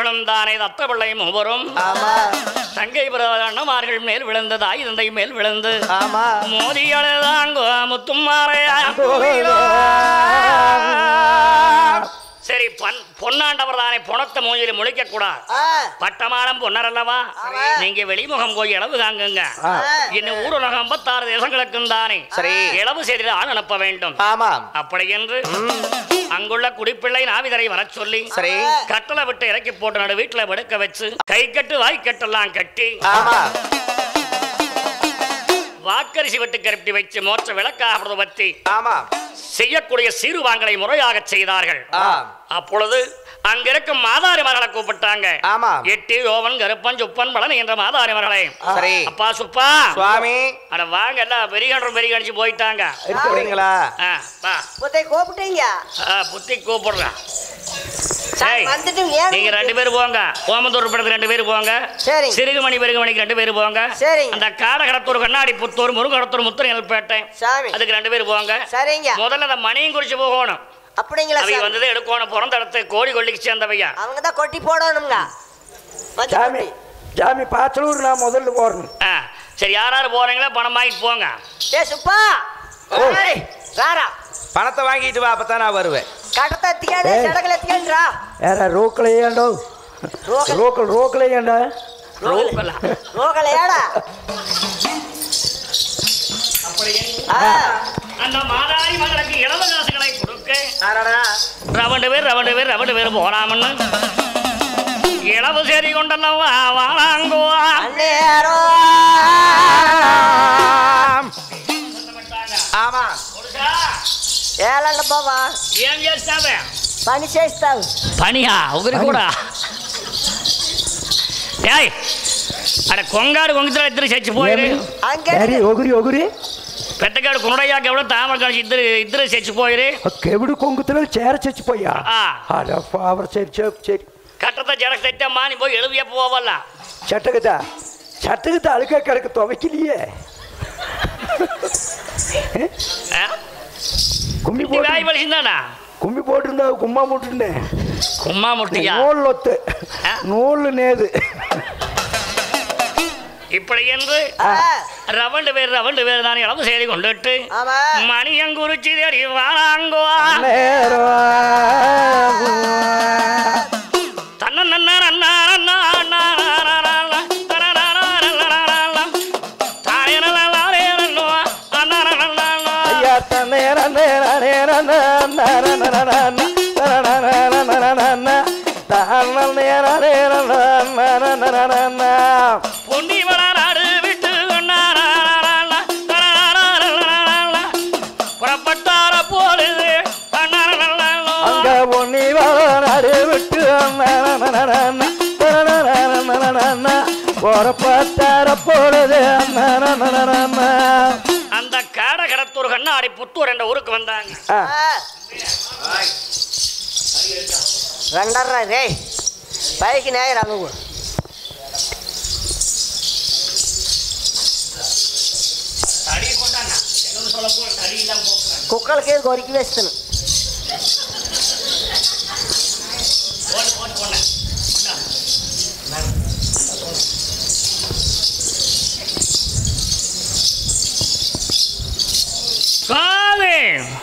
பிள்ளைகளும் தானே தத்த பிள்ளையும் ஒவ்வொரும் ஆமா தங்கை பிறந்த அண்ணமார்கள் மேல் விழுந்து தாய் தந்தை மேல் விழுந்து ஆமா மோதியழுதாங்கோ முத்துமாரையா சரி பன் பொன்னாண்டவர் தானே பொணத்த மூஞ்சில முழிக்க கூடாது ஆ, பட்டமானம் பொன்னர் அல்லவா ஆமா. நீங்க வெளிமுகம் போய் இளவு தாங்குங்க ஆ. இன்னும் ஊருலகம் ஐம்பத்தாறு தேசங்களுக்கும் தானே சரி. இளவு செய்தி ஆள் அனுப்ப வேண்டும் ஆமா அப்படி என்று அங்குள்ள குடிப்பிள்ளை நாவிதரை வரச் சொல்லி சரி கட்டளை விட்டு இறக்கி போட்டு நடு வீட்டுல படுக்க வச்சு கை கட்டு வாய் கட்டெல்லாம் கட்டி ஆமா வாக்கரிசி விட்டு கருப்பி வச்சு மோற்ற விளக்காக பற்றி ஆமா செய்யக்கூடிய சீருவாங்களை முறையாக செய்தார்கள் ஆ அப்பொழுது அங்கிருக்கும் மாதாரி மகளை கூப்பிட்டாங்க ஆமா எட்டி யோவன் கருப்பன் சுப்பன் பலன் என்ற மாதாரி மகளை சரி அப்பா சுப்பா சுவாமி அட வாங்க எல்லாம் பெரியகன்றும் பெரிய கணிச்சு போயிட்டாங்க இருக்கிறீங்களா ஆ, வா புத்தை கூப்பிட்டீங்க ஆ, புத்தி கூப்பிடுறேன் சாமி, ஏய், வந்துட்டு ஏன் நீங்க ரெண்டு பேரும் போங்க ஓமந்தூர் படத்துக்கு ரெண்டு பேரும் போங்க சரிங்க. சிறுகுமணி பெருகுமணிக்கு ரெண்டு பேரும் போங்க சரிங்க. அந்த காடகடத்தூர் கண்ணாடி புத்தூர் முருகடத்தூர் முத்திரையல்பேட்டை சாமி அதுக்கு ரெண்டு பேரும் போங்க சரிங்க முதல்ல அந்த மணியும் குறிச்சு போகணும் அப்படிங்களா அவங்க சாமி வந்தது எடுக்கணும் பிறந்த இடத்து கோடி கொள்ளிக்கு சேர்ந்தவையா அவங்க தான் கொட்டி போடணுங்க மஞ்சள் சாமி கொட்டி. சாமி பாச்சலூர் நான் முதல்ல போறேன் ஆ, சரி யார் யார் போறீங்களோ பணம் வாங்கிட்டு போங்க ஏ சுப்பா ஏய், ராரா பணத்தை வாங்கிட்டு வா அப்பதான் நான் வருவேன் கடத்தை எத்திக்காடு ஏய். சடகுல எத்திக்காடுறா யாரா ரோக்கலையாண்டோ ரோக்கல். ரோக்கல் ரோக்கலையாண்டா ரோக்கலா. ரோகலையாடா ஆ, அந்த மாதாரி மகளுக்கு இளவ காசுகளை கொடுக்க ஆறாடா ரவண்டு பேர் ரவண்டு பேர் ரவண்டு பேர் போறாமன்னு இளவு சரி கொண்டெல்லாம் வா வாழாங்குவா அந்நேரோ ஆமா ఏళ్ళండి బాబా ఏం చేస్తావే పని చేస్తావు పనియా ఒకరి కూడా ఏయ్ అక్కడ కొంగాడు కొంగితలు ఇద్దరు చచ్చిపోయారు అంకే సరే ఒగురి ఒగురి పెద్దగాడు కునడయ్యాక ఎవడో తామర కలిసి ఇద్దరు ఇద్దరు చచ్చిపోయారు ఆ కెవిడు కొంగుతులు చేర చచ్చిపోయా ఆ. అడ ఫావర్ సరి చెప్పు సరి కట్టతో జడకు తెచ్చమ్మా నీ పోయి ఎలుగు చెప్పవల్ల చెట్టగదా చెట్టగదా అழுக்க கிடக்கு துவைக்கலையே கும்மி போட்டு వాయి పలిసిందాడా கும்மி போட்டிருந்தா கும்மா போட்டிருந்தேன் కుమ్మా ముట్టిగా நூல் ஒத்து ஆ. நூல் நேது இப்படி என்று ரவண்டு பேர் ரவண்டு பேர் தான் இளவு செய்தி கொண்டுட்டு ஆமா மணியங்குறிச்சி தேடி வாராங்குவா தன்ன நன்னார் அன்னார் அன்னார் அன்னார் அன்னார் தானே நல்லாரே நன்னுவா அன்னார் அன்னார் ஐயா தன்னேர நேர நேர நேர நேர பொன்னி வளராடு விட்டு புறப்பட்டார போலுது அங்க பொன்னி வாடு விட்டு பொறப்பத்தார பொழுது அந்த காட கடத்தூர் கண்ணாடி புத்தூர் என்ற ஊருக்கு வந்தாங்க రండర్రా రే పైకి నేయరా నువ్వు தடி போட்டாங்க என்ன சொல்ல போ தடி இல்லாம போக்குறாங்க కుక్కలకి కొరికి వేస్తాను போட்டு போட்டு போன சாமி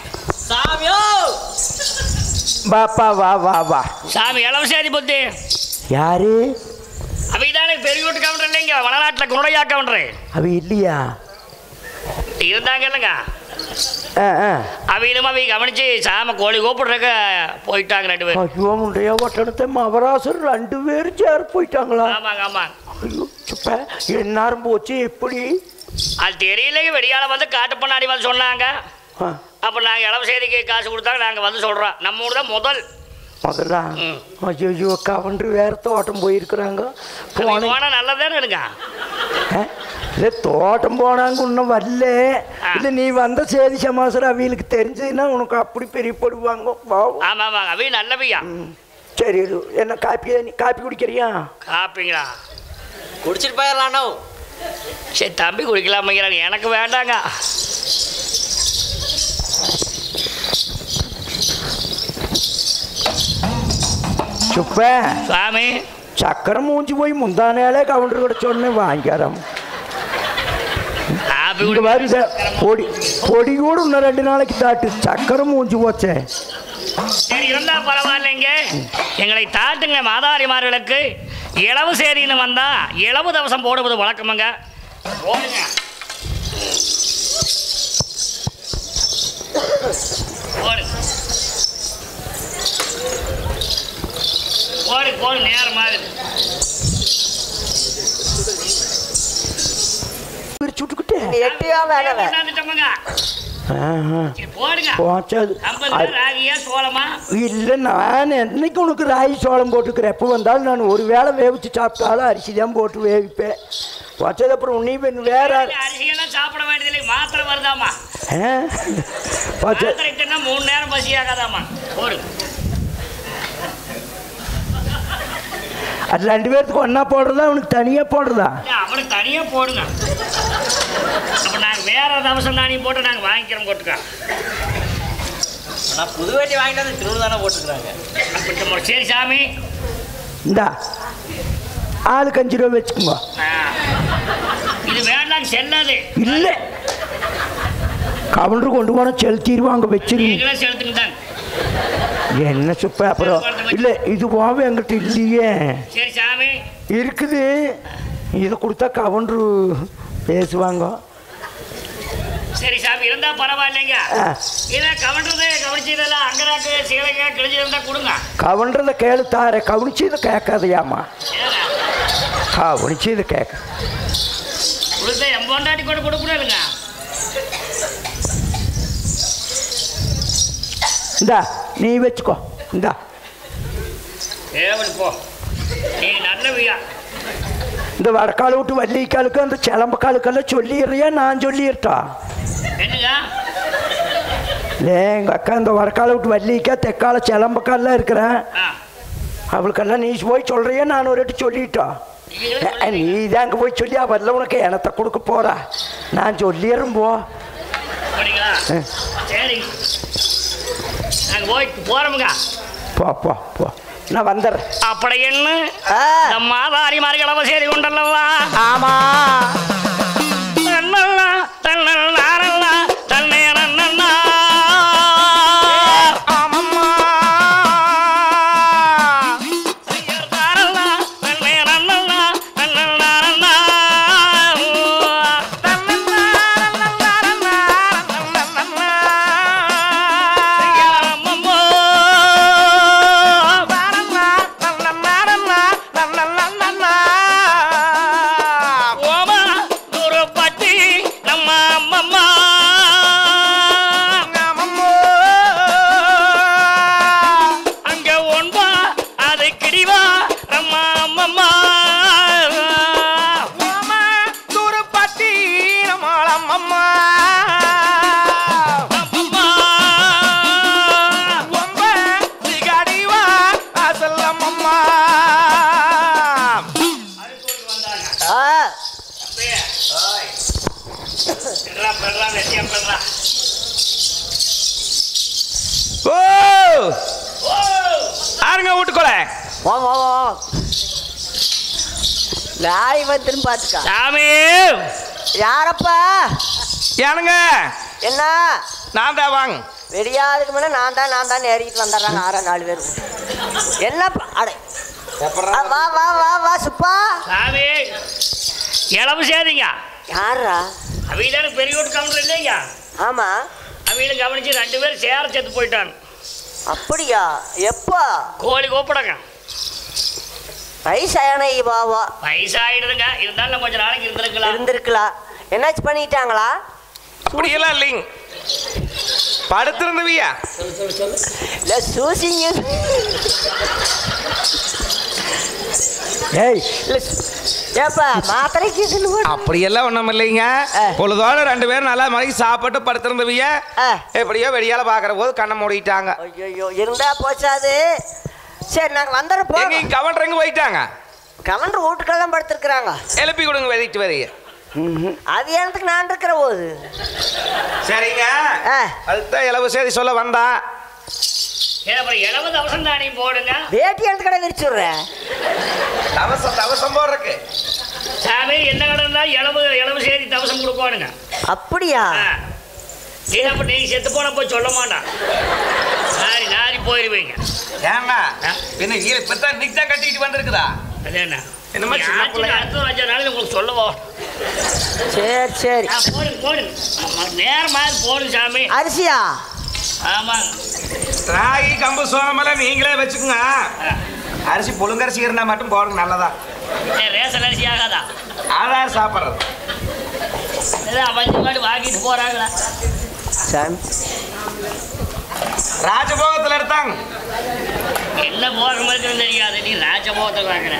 பாப்பா வா வா வா சாமி இளவசாதி புத்தி யாரு அவைதானே பெரிய வீட்டு கவுண்டர் இல்லைங்க வடநாட்டில் குருடையா கவுண்டர் அவ இல்லையா இருந்தாங்க இல்லைங்க ஆ ஆ அவையிலும் அவை கவனிச்சு சாம கோழி கூப்பிடுறக்க போயிட்டாங்க ரெண்டு பேரும் ஐயோ முண்டைய ஒட்டணத்தை மவராசர் ரெண்டு பேரும் சேர் போயிட்டாங்களா ஆமாங்க ஆமாங்க ஐயோ சுப்ப எந்நேரம் போச்சு எப்படி அது தெரியலைங்க வெடியால வந்து காட்டு பண்ணாடி வந்து சொன்னாங்க ஆ, அப்போ நாங்கள் இளவு செய்திக்கு காசு கொடுத்தாங்க நாங்கள் வந்து சொல்கிறோம் நம்ம ஊர் தான் முதல் முதல்ல ம். ஐயோ கவன்று வேற தோட்டம் போயிருக்கிறாங்க போன போனால் நல்லதானே இருங்க இல்லை தோட்டம் போனாங்க இன்னும் வரல ஆ. இல்லை நீ வந்த சேதி சமாசரம் அவிகளுக்கு தெரிஞ்சதுன்னா உனக்கு அப்படி பெரியப்படுவாங்க வா ஆமாம் ஆமாங்க அவை நல்லவையா ம். சரி இரு. என்ன காப்பி நீ காப்பி குடிக்கிறியா காப்பிங்களா కుడిచిட்டு పోయాలను சரி தம்பி குடிக்கலாமைங்கிறாங்க எனக்கு வேண்டாங்க சுப்ப சாமி சக்கரை மூஞ்சி போய் முந்தானேலே கவுண்டர் கூட சொன்னேன் வாங்கிக்கிறோம் காப்பி இங்க குடி வருது பொடி பொடி கூட இன்னும் ரெண்டு நாளைக்கு தாட்டு சக்கரை மூஞ்சி போச்சே சரி இருந்தா பரவாயில்லைங்க எங்களை தாட்டுங்க மாதாரிமார்களுக்கு இளவு சேரின்னு வந்தா இளவு தவசம் போடுவது வழக்கமுங்க போடுங்க போடு போடு போடு நேரம் ஆகுது பிரிச்சு விட்டுக்கிட்டேன் எட்டியோ வேணவன் கொண்டாந்துட்டோமுங்க. ஆஹா. சரி, போடுங்க போச்சது ஐம்பது பேர் ராகியா சோளமா இல்லை நான் என்னைக்கு உனக்கு ராகி சோளம் போட்டுக்கிறேன் எப்போ வந்தாலும் நான் ஒரு வேளை வேவிச்சு சாப்பிட்டாலும் அரிசி தான் போட்டு வேவிப்பேன் வச்சது அப்புறம் நீ பெண் வேற அரிசியெல்லாம் சாப்பிட வேண்டியதில்லை மாத்திரை வருதாமா ஆ? வச்ச மாத்திரை தின்னா மூணு நேரம் பசியாகாதாமா போடு அது ரெண்டு பேர்த்துக்கு ஒன்றா போடுறதா அவனுக்கு தனியாக போடுறதா இல்ல, அவனுக்கு தனியா போடுங்க அப்ப நாங்க வேற தவசம் தானி போட்டு நாங்க வாங்கிக்கிறோம் போட்டுக்க நான் புது வேட்டி வாங்கிட்டு வந்து திருவிழா தானே போட்டுக்கிறாங்க அப்படி நம்ம- சரி சாமி இந்தா ஆளுக்கு அஞ்சு ரூபா வச்சுக்கோங்க ஆ. இது வேண்டாம் செல்லாது இல்லை கவுண்டர் கொண்டு போனால் செலுத்திடுவாங்க வச்சிருங்க நீங்களே செலுத்துங்க தான் என்ன சுப்ப அப்புறம் இல்லை இது போக என்கிட்ட இல்லையே சரி சாமி இருக்குது இதை கொடுத்தா கவுண்டரு பேசுவாங்க சரி சாமி இருந்தா பரவாயில்லைங்க ஆ, இதை கவன்றது கவனிச்சதெல்லாம் அங்கராக்கு சீலைங்க கிழிஞ்சிருந்தா கொடுங்க கவுண்டரத கேளு தார கவனிச்சு இதை கேட்காதையாமா ஏங்க, கவனிச்சு இதை கேட்க கொடுத்த எம்பொண்டாட்டி கொண்டு கொடுக்கணும் இல்லைங்க இந்தா நீ வச்சுக்கோ இந்தா ஏவல் போ நீ நல்ல வியா இந்த வடக்கால் விட்டு வள்ளிக்காலுக்கு அந்த சிலம்பக்காலுக்கெல்லாம் சொல்லிடுறியா நான் சொல்லிடுறா என்னங்க இல்லை எங்கள் அக்கா இந்த வடக்கால விட்டு வள்ளிக்கா தெக்கால சிலம்பக்கால்லாம் இருக்கிறேன் ஆ அவளுக்கெல்லாம் நீ போய் சொல்றியா நான் ஒரு வாட்டி சொல்லிட்டா நீங்களே அஹ், நீ தான் அங்கே போய் சொல்லி அவரில் உனக்கு எனத்தை கொடுக்க போறா நான் சொல்லிடுறேன் போ போனீங்களா ஆ. சரி நாங்கள் போய் போகிறோமுங்க போ போ போ நான் வந்துடுறேன் அப்படி என்ன இந்த மாதாரி மார்களை செய்து கொண்டல்லவா ஆமா தன்னல்லா, தன்னல்லாரல்லா, தன்னேரன்னல்லா. ஐயர்தாரல்லா, தன்னேரன்னல்லா, தன்னல்லாரல்லா. ஐயாரம்மம்மோ. ஓமா தூரப்பட்டி நம்ம அம்மம்மா அங்க ஒன்பா அது கிடிவா நம்ம அம்மம்மா அம்மம்மா அப்படியே. பெர்றா, பெர்றா, வெட்டியா பெர்றா. ஓ ஓ! ஆருங்க வீட்டுக்குள்ள வா வா வா நாய் வந்துன்னு பார்த்துக்கா சாமி யாரப்பா ஏனுங்க என்ன நான் தான் வாங்க வெடியாதுக்கு முன்னே நான் தான் நான் தான் ஏறிக்கிட்டு வந்துடுறாங்க ஆறா நாலு பேர் என்னப்பா அடே ஆ, வா வா வா வா சுப்பா சாமி இளவு சேதிங்க யாரா அவதான பெரிய வீட்டு கவுண்டர் இல்லைங்க ஆமா அவங்களும் கவனிச்சு ரெண்டு பேரும் சேர செத்து போயிட்டான் அப்படியா எப்போ கோழி கூப்பிடுங்க வயசான பாவா வயசாயிடுதுங்க இருந்தாலும் கொஞ்ச நாளைக்கு இருந்திருக்கலாம் இருந்திருக்கலாம் என்னாச்சு பண்ணிட்டாங்களா அப்படியெல்லாம் இல்லைங்க படுத்திருந்தவியா இல்லை சூசிங்க ஏய் இல்லை ஏப்பா மாத்திரைக்கு சொல்லுவோம் அப்படியெல்லாம் ஒண்ணும் இல்லைங்க ஆ. பொழுதோட ரெண்டு பேரும் நல்லா மணிக்கு சாப்பிட்டு படுத்திருந்தவிய ஆ. எப்படியோ வெடியால பாக்குற போது கண்ணை மூடிட்டாங்க ஐயோ இருந்தா போச்சாது சரி நாங்கள் வந்துடுற எங்க போங்க இங்க கவண்டர் வைட்டாங்க கவர்னர் வீட்டுக்கெல்லாம் படுத்திருக்கிறாங்க எழுப்பி கொடுங்க வெதிட்டு வரைய ம்ஹும். அது எனக்கு நான் இருக்கிற போது சரிங்க ஆ அதுதான் இளவு செய்தி சொல்ல வந்தா சரி அப்புறம் இளவு தவசம் தானே போடுங்க வேட்டி எடுத்து கடை விரிச்சு விடுறேன் தவசம் தவசம் போடுறக்கு சாமி என்ன கடை இருந்தா இளவு இளவு சேரி தவசம் கொடுக்கணுங்க அப்படியா நீங்க அப்ப நீங்க செத்து போன போய் சொல்ல மாட்டான் நாரி நாரி போயிருவீங்க ஏன்னா ஆ? பின்ன ஈர இப்பதான் இன்னைக்கு தான் கட்டிட்டு வந்திருக்குதா அது என்ன என்னமோ சின்ன பிள்ளை. அடுத்த அஞ்சு நாள் உங்களுக்கு சொல்லவோம் சரி சரி ஆ, போடுங்க போடுங்க ஆமா, நேரமா போடுங்க சாமி அரிசியா ஆமாங்க ராகி கம்பு சோளமெல்லாம் நீங்களே வச்சுக்கோங்க ஆ. அரிசி புழுங்கரிசி இருந்தா மட்டும் போடுங்க நல்லதா ஏ, ரேஷன் அரிசி ஆகாதா ஆதார் சாப்பிட்றது ஏதோ அவஞ்சு மாடு வாங்கிட்டு போறாங்களா சாமி ராஜபோகத்துல எடுத்தாங்க என்ன போகிற மாதிரி தெரியாது நீ ராஜபோகத்தை வாங்குற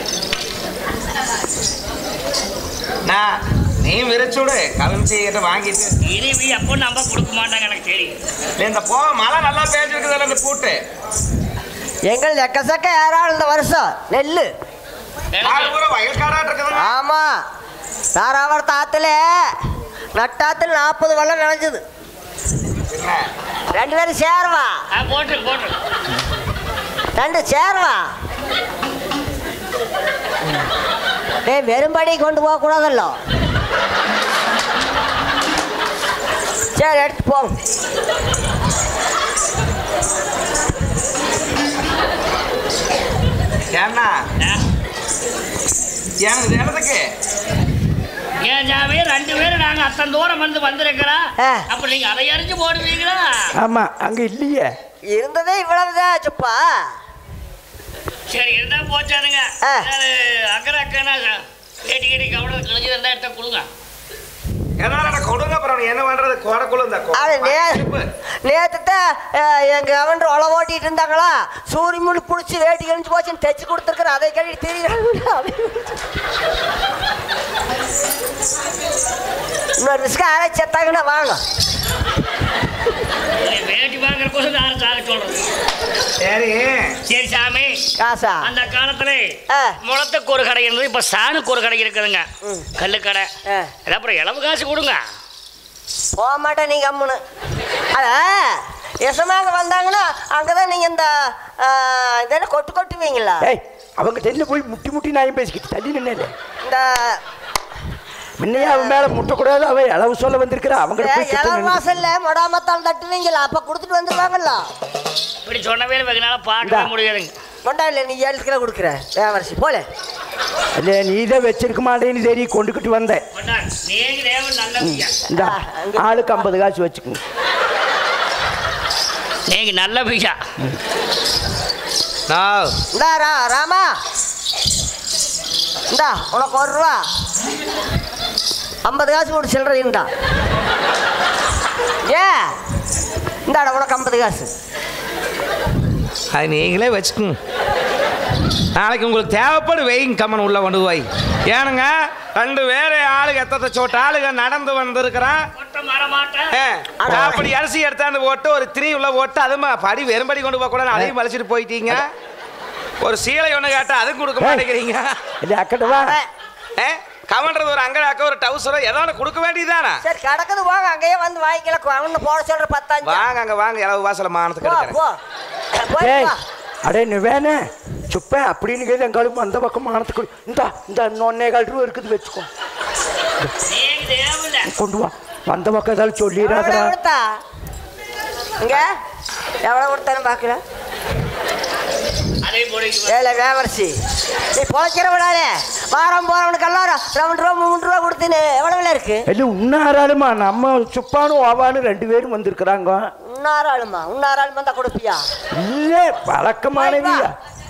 நான் நீ விரிச்சுடு கலஞ்சி கிட்ட வாங்கிட்டு இனிமே எப்போ நம்ம கொடுக்க மாட்டாங்க எனக்கு தெரியும் இல்ல, இந்த போ மழை நல்லா பேஞ்சிருக்குதுல்ல இந்த பூட்டு எங்கள் எக்கச்சக்க ஏறாள் இந்த வருஷம் நெல்லு ஆள் எனக்கு பூரா வயல்காடாட்டு இருக்குதுங்க ஆமா தாராவர தாத்துல நட்டாத்துல நாற்பது வெள்ளம் நினைஞ்சது என்ன ரெண்டு பேரும் சேருவா ஆ போட்டு போட்டு ரெண்டு சேருவா டேய் வெறும்படி கொண்டு போக கூடாதல்லோ சரி எடுத்து போங்க ஏன்னா ஆ. ஏன் இது இடத்துக்கு ஏன் சாமி ரெண்டு பேரும் நாங்க அத்தனை தூரம் வந்து வந்திருக்கிறோம் ஆ. அப்ப நீங்க அதை அறிஞ்சு போடுவீங்களா ஆமா அங்க இல்லையே இருந்ததே இவ்வளவுதான் சுப்பா சரி இருந்தா போச்சானுங்க ஆ. அக்கறை அக்கனா கேட்டி கேட்டி கவனம் கிழிஞ்சு இருந்தா எடுத்த கொடுங்க எதனால கொடுங்க அப்புறம் நீ என்ன பண்றது கோடக்குள்ள இந்த கோ- அது நே சிப்பு. நேற்று தான் எங்க அவன் ஒலை ஓட்டிட்டு இருந்தாங்களா சூரிய முழு பிடிச்சி வேட்டி கழிஞ்சு போச்சுன்னு தைச்சு கொடுத்துருக்குறேன் அதை கழி தெரியும் இன்னொரு ரிஸ்க் யாராச்சும் செத்தாங்கன்னா வாங்க நீ வேட்டி வாங்குற கோசம் யாரும் சாக சொல்றது சரி சரி சாமி காசா அந்த காலத்துல ஆ. முளத்துக்கு ஒரு கடை இருந்தது இப்ப சாணுக்கு ஒரு கடை இருக்குதுங்க ம். கல்லு கடை ஆ. இது அப்புறம் இளவு காசு கொடுங்க போக மாட்டேன் நீங்க அம்முன்னு அத எசமாங்க வந்தாங்கன்னா அங்கதான் நீங்க இந்த ஆ, இதெல்லாம் கொட்டு கொட்டுவீங்களா ஏய் அவங்க தெரியல போய் முட்டி முட்டி நாயும் பேசிக்கிட்டு தள்ளி நின்னே இந்த முன்னையே அவன் மேல முட்டக்கூடாது அவன் அளவு சொல்ல வந்திருக்கிறா அவங்க போய் சுத்த இளவு நின்னு- வாசல்ல மொடாமத்தால் தட்டுவீங்களா அப்ப கொடுத்துட்டு வந்துருவாங்கல்ல இப்படி சொன்னவே வெகு நாளா பார்க்கவே இந்தா. முடியாதுங்க கொண்டா இல்லை நீ ஏழு கிலோ கொடுக்குற தேவரசி போல இல்ல நீ தான் வச்சிருக்க மாட்டேன்னு தெரியும் கொண்டுக்கிட்டு வந்தேன் கொண்டாங்க. நீங்க தேவன் நல்ல பிள்ளை. இந்த ஆளுக்கு ஐம்பது காசு வச்சுக்கோங்க நீங்க நல்ல பிஷா நான் இந்தா ரா ராமா இந்தா உனக்கு ஒரு ரூபா ஐம்பது காசு கொடு சில்லறை இந்தா ஏ இந்தாடா உனக்கு ஐம்பது காசு அது நீங்களே வச்சுக்கோங்க நாளைக்கு உங்களுக்கு தேவைப்படும் வெயிங் கம்மன் உள்ள கொண்டு போய் ஏனுங்க ரெண்டு பேரு ஆளுங்க எத்தத்தை சோட்ட ஆளுங்க நடந்து வந்திருக்கிறான் கொட்ட மரமாட்டேன் ஆ, அப்படி அரிசி எடுத்தாந்து போட்டு ஒரு திரி உள்ள போட்டு அதுமா படி வெறும்படி கொண்டு போக கூடாது அதையும் மலிச்சிட்டு போயிட்டீங்க ஒரு சீலை ஒன்று கேட்டா அதுவும் கொடுக்க மாட்டேங்கிறீங்க இது அக்கட்டவா ஏ, கவன்றது ஒரு அங்கடாக்க ஒரு டவுசரோ ஏதோ ஒன்று கொடுக்க வேண்டியதானா சரி கிடக்குது போங்க அங்கேயே வந்து வாங்கிக்கலாம் அவனு போட சொல்ற பத்தாஞ்சு வாங்க அங்க வாங்க இளவு வாசல மானத்துக்கு போ எடுக்கிறேன் போ போய் ஏய் வா. அடே நீ வேணே சுப்பேன் அப்படின்னு கேது எங்காலும் அந்த பக்கம் மானத்துக்கு இந்தா இந்த ஒன்னே கால் ரூபா இருக்குது வச்சுக்கோ நீங்க தேவன் கொண்டு வா வந்த பக்கம் ஏதாவது எவ்வளவு சொல்லிடாதடா கொடுத்தா இங்க எவ்வளவு கொடுத்தாலும் பார்க்கல அதே போடுங்க ஏல வேவரசி நீ பொழைக்கிற விடாதே வாரம் போறவனுக்கு எல்லாரும் ரெண்டு ரூபா மூணு ரூபா கொடுத்துன்னு எவ்வளவு விலை இருக்கு இல்லை உன்னாராலுமா நம்ம சுப்பானும் ஓவானும் ரெண்டு பேரும் வந்திருக்கிறாங்க உன்னாறு ஆளுமா உன்னாறு ஆளுமா தான் கொடுப்பியா இல்லை பழக்கமானவியா